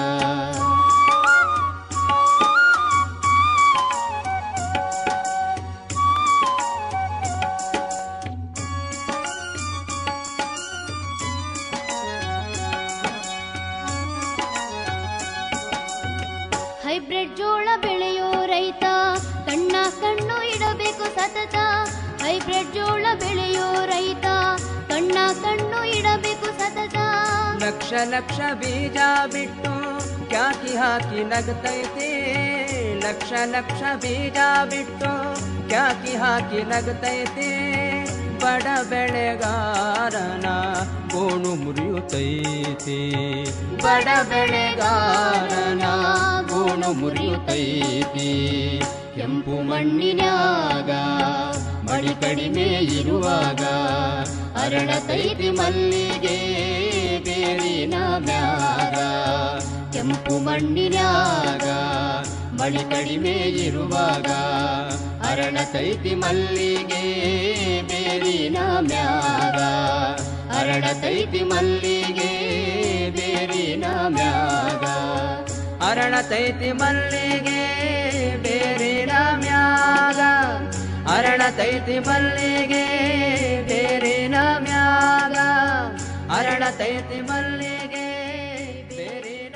ಹೈಬ್ರಿಡ್ ಜೋಳ ಬೆಳೆಯೋ ರೈತ ಕಣ್ಣ ಕಣ್ಣು ಇಡಬೇಕು ಸತತ ಹೈಬ್ರಿಡ್ ಜೋಳ ಬೆಳೆಯೋ ರೈತ ಕಣ್ಣ ಕಣ್ಣು ಇಡಬೇಕು ಸತತ ಲಕ್ಷ ಲಕ್ಷ ಬೀಜ ಬಿಟ್ಟು ಕ್ಯಾಕಿ ಹಾಕಿ ನಗತೈತಿ ಲಕ್ಷ ಲಕ್ಷ ಬೀಜ ಬಿಟ್ಟು ಕ್ಯಾಕಿ ಹಾಕಿ ನಗತೈತಿ ಬಡ ಬೆಳೆಗಾರನ ಗೋಣು ಮುರಿಯುತ್ತೈತಿ ಬಡ ಬೆಳೆಗಾರನ ಗೋಣು ಮುರಿಯುತ್ತೈತಿ ಕೆಂಪು ಮಣ್ಣಿನ್ಯಾಗ ಮಳಿ ಕಡಿಮೆ ಇರುವಾಗ ಅರಳತೈತಿ ಮಲ್ಲಿಗೆ ಬೇರಿನ ಮ್ಯಾಗ ಕೆಂಪು ಮಣ್ಣಿನ್ಯಾಗ ಮಳಿ ಕಡಿಮೆ ಇರುವಾಗ ಅರಳತೈತಿ ಮಲ್ಲಿಗೆ ಬೇರಿನ ಮ್ಯಾಗ ಅರಳತೈತಿ ಮಲ್ಲಿಗೆ ಬೇರಿನ ಮ್ಯಾಗ ಅರಳತೈತಿ ಮಲ್ಲಿಗೆ ಬೇರಿನ ಮ್ಯಾಗ ಅರಳತೈತಿ ಮಲ್ಲಿಗೆ ಬೇರಿನ ಮ್ಯಾಗ ಅರಳತೈತಿ ಮಲ್ಲಿಗೆ ಬೇರಿನ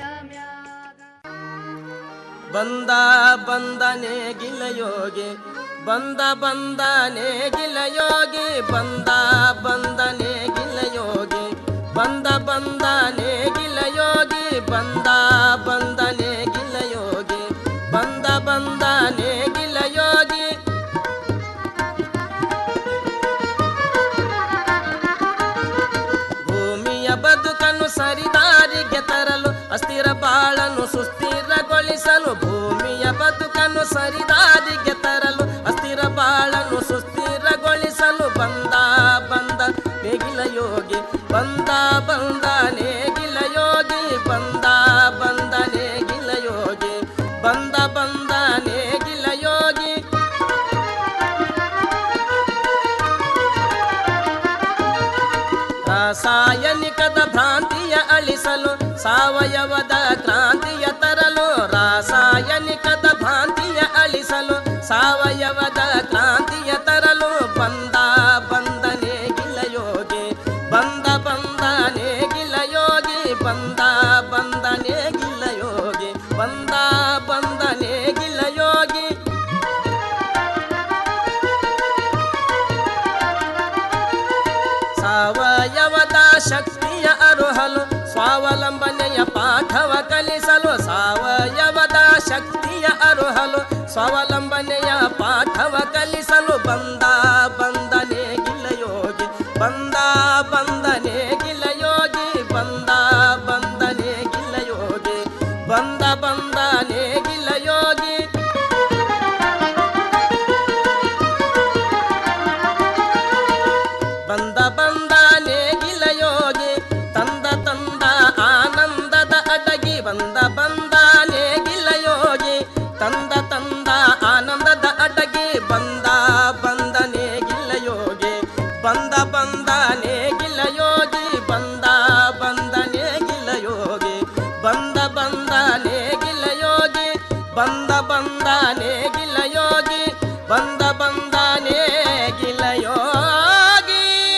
ಬಂದ ಬಂದನೆ ಗಿಲಯೋಗಿ ಬಂದ ಬಂದನೆ ಗಿಲಯೋಗಿ ಬಂದ ಬಂದನೆ ಗಿಲಯೋಗಿ ಬಂದ ಬಂದನೆ ಗಿಲಯೋಗಿ ಬಂದ ಬಂದನೆ ಗಿಲಯೋಗಿ ಬಂದ ಬಂದನೆ ಗಿಲಯೋಗಿ ಹಾದಿಗೆ ತರಲು ಅಸ್ಥಿರ ಬಾಳನ್ನು ಸುಸ್ಥಿರಗೊಳಿಸಲು ಬಂದ ಬಂದ ನೇಗಿಲ ಯೋಗಿ ಬಂದ ಬಂದ ನೇಗಿಲ ಯೋಗಿ ಬಂದ ಬಂದ ನೇಗಿಲ ಯೋಗಿ ಬಂದ ಬಂದ ನೇಗಿಲ ಯೋಗಿ ರಾಸಾಯನಿಕದ ಭ್ರಾಂತಿಯ ಅಳಿಸಲು ಸಾವಯವದ ಕ್ರಾಂತಿಯ ತರಲು ರಾಸಾಯನಿಕದ ಭ್ರಾಂತಿಯ ಅಳಿಸಲು ಸಾವಯವದ ಕ್ರಾಂತಿಯ ತರಲು ಬಂದ ಬಂದ ನೇಗಿಲ ಯೋಗಿ ಬಂದ ಬಂದ ನೇಗಿಲ ಯೋಗಿ ಬಂದ ಬಂದ ನೇಗಿಲ ಯೋಗಿ ಬಂದ ಬಂದ ನೇಗಿಲ ಯೋಗಿ ಸಾವಯವದ ಶಕ್ತಿಯ ಅರುಹಲು ಸ್ವಾವಲಂಬನೆಯ ಪಾಠವ ಕಲಿಸಲು ಸಾವಯವದ ಶಕ್ತಿಯ ಅರುಹಲು ಸ್ವಾವಲಂಬನೆಯ ಪಾಠವ ಕಲಿಸಲು ಬಂದ ಬಂದ ನೇಗಿಲ ಯೋಗಿ ಬಂದ ಬಂದ ನೇಗಿಲ ಯೋಗಿ ಬಂದ ಬಂದ ನೇಗಿಲ ಯೋಗಿ ಬಂದ ಬಂದ ನೇಗಿಲ ಯೋಗಿ ಬಂದ ಬಂದ ನೇಗಿಲ ಯೋಗಿ ತಂದ ತಂದ ಆನಂದದ ಅಡಗಿ ಬಂದ ಬಂದ ನೇಗಿಲ ಯೋಗಿ ತಂದ ತಂದ ಆನಂದದ ಅಡಗಿ ಬಂದ ಬಂದ ನೇಗಿಲ ಯೋಗಿ ಬಂದ ಬಂದ ನೇಗಿಲ ಯೋಗಿ ಬಂದ ಬಂದ ನೇಗಿಲ ಯೋಗಿ ಬಂದ ಬಂದ ನೇಗಿಲ ಯೋಗಿ ಬಂದ ಬಂದ ನೇಗಿಲ ಯೋಗಿ ಬಂದ ಬಂದ ನೇಗಿಲ ಯೋಗಿ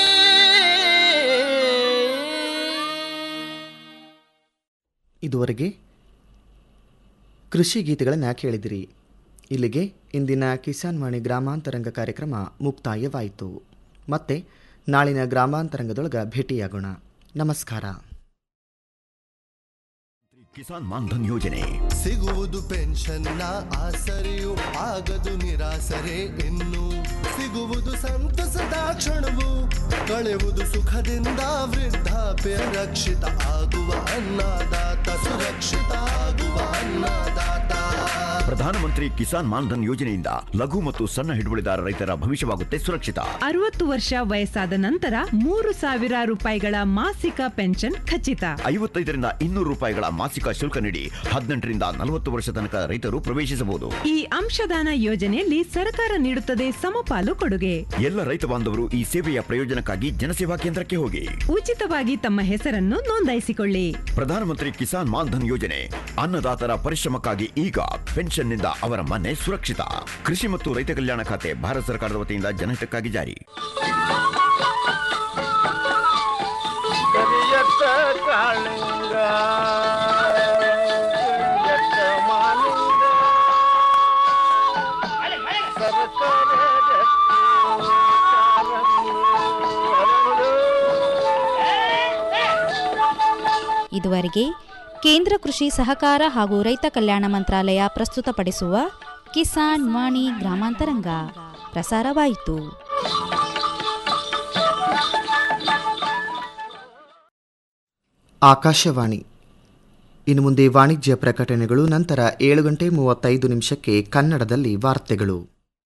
ಇದುವರೆಗೆ ಕೃಷಿ ಗೀತೆಗಳನ್ನು ಕೇಳಿದಿರಿ ಇಲ್ಲಿಗೆ ಇಂದಿನ ಕಿಸಾನ್ ವಾಣಿ ಗ್ರಾಮಾಂತರಂಗ ಕಾರ್ಯಕ್ರಮ ಮುಕ್ತಾಯವಾಯಿತು ಮತ್ತೆ ನಾಳಿನ ಗ್ರಾಮಾಂತರಂಗದೊಳಗ ಭೇಟಿಯಾಗೋಣ ನಮಸ್ಕಾರ ಕಿಸಾನ್ ಮಾನ್ಧನ್ ಯೋಜನೆ ಸಿಗುವುದು ಪೆನ್ಷನ್ನ ಆಸರೆಯು ಆಗದು ನಿರಾಸರೆ ಇನ್ನು ಸಿಗುವುದು ಸಂತಸದ ಕ್ಷಣವು ಕಳೆವುದು ಸುಖದಿಂದ ವೃದ್ಧಾಪ್ಯ ರಕ್ಷಿತ ಆಗುವ ಅನ್ನದಾತ ಸುರಕ್ಷಿತ ಆಗುವ ಅನ್ನದಾತ ಪ್ರಧಾನಮಂತ್ರಿ ಕಿಸಾನ್ ಮಾನ್ಧನ್ ಯೋಜನೆಯಿಂದ ಲಘು ಮತ್ತು ಸಣ್ಣ ಹಿಡುವಳಿದಾರ ರೈತರ ಭವಿಷ್ಯವಾಗುತ್ತೆ ಸುರಕ್ಷಿತ ಅರವತ್ತು ವರ್ಷ ವಯಸ್ಸಾದ ನಂತರ ಮೂರು ಸಾವಿರ ರೂಪಾಯಿಗಳ ಮಾಸಿಕ ಪೆನ್ಷನ್ ಖಚಿತ ಐವತ್ತೈದರಿಂದ ಇನ್ನೂರು ರೂಪಾಯಿಗಳ ಮಾಸಿಕ ಶುಲ್ಕ ನೀಡಿ ಹದಿನೆಂಟರಿಂದ ನಲವತ್ತು ವರ್ಷ ತನಕ ರೈತರು ಪ್ರವೇಶಿಸಬಹುದು ಈ ಅಂಶದಾನ ಯೋಜನೆಯಲ್ಲಿ ಸರ್ಕಾರ ನೀಡುತ್ತದೆ ಸಮಪಾಲು ಕೊಡುಗೆ ಎಲ್ಲ ರೈತ ಬಾಂಧವರು ಈ ಸೇವೆಯ ಪ್ರಯೋಜನಕ್ಕಾಗಿ ಜನಸೇವಾ ಕೇಂದ್ರಕ್ಕೆ ಹೋಗಿ ಉಚಿತವಾಗಿ ತಮ್ಮ ಹೆಸರನ್ನು ನೋಂದಾಯಿಸಿಕೊಳ್ಳಿ ಪ್ರಧಾನಮಂತ್ರಿ ಕಿಸಾನ್ ಮಾನ್ಧನ್ ಯೋಜನೆ ಅನ್ನದಾತರ ಪರಿಶ್ರಮಕ್ಕಾಗಿ ಈಗ ಪೆನ್ಷನ್ನಿಂದ ಅವರ ಮನೆ ಸುರಕ್ಷಿತ ಕೃಷಿ ಮತ್ತು ರೈತ ಕಲ್ಯಾಣ ಖಾತೆ ಭಾರತ ಸರ್ಕಾರದ ವತಿಯಿಂದ ಜನಹಿತಕ್ಕಾಗಿ ಜಾರಿ ಕರಿಯತ್ತ ಕಾಳಿಂಗ ಕರಿಯತ್ತ ಮಾಲಿಂಗ ಸರಸರ ಜತ್ತಿ ಕಾಲಂದು ಹರಳು. ಇದುವರೆಗೆ ಕೇಂದ್ರ ಕೃಷಿ ಸಹಕಾರ ಹಾಗೂ ರೈತ ಕಲ್ಯಾಣ ಮಂತ್ರಾಲಯ ಪ್ರಸ್ತುತಪಡಿಸುವ ಕಿಸಾನ್ ವಾಣಿ ಗ್ರಾಮಾಂತರಂಗ ಪ್ರಸಾರವಾಯಿತು ಆಕಾಶವಾಣಿ ಇನ್ನು ಮುಂದೆ ವಾಣಿಜ್ಯ ಪ್ರಕಟಣೆಗಳು ನಂತರ ಏಳು ಗಂಟೆ ಮೂವತ್ತೈದು ನಿಮಿಷಕ್ಕೆ ಕನ್ನಡದಲ್ಲಿ ವಾರ್ತೆಗಳು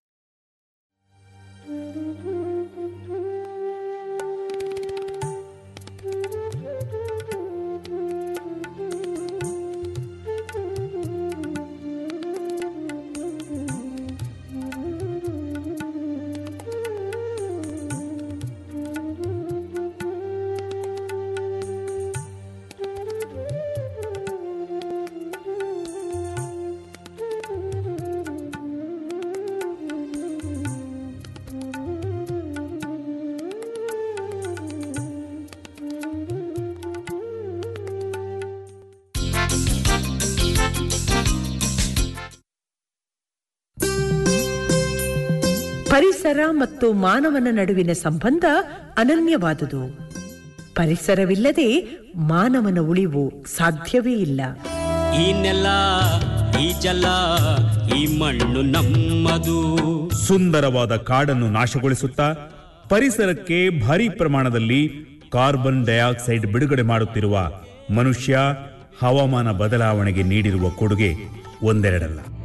ಪರಿಸರ ಮತ್ತು ಮಾನವನ ನಡುವಿನ ಸಂಬಂಧ ಅನನ್ಯವಾದುದು ಪರಿಸರವಿಲ್ಲದೆ ಮಾನವನ ಉಳಿವು ಸಾಧ್ಯವೇ ಇಲ್ಲ ಈ ನೆಲ ಈ ಜಲ ಈ ಮಣ್ಣು ನಮ್ಮದು ಸುಂದರವಾದ ಕಾಡನ್ನು ನಾಶಗೊಳಿಸುತ್ತಾ ಪರಿಸರಕ್ಕೆ ಭಾರಿ ಪ್ರಮಾಣದಲ್ಲಿ ಕಾರ್ಬನ್ ಡೈಆಕ್ಸೈಡ್ ಬಿಡುಗಡೆ ಮಾಡುತ್ತಿರುವ ಮನುಷ್ಯ ಹವಾಮಾನ ಬದಲಾವಣೆಗೆ ನೀಡಿರುವ ಕೊಡುಗೆ ಒಂದೆರಡಲ್ಲ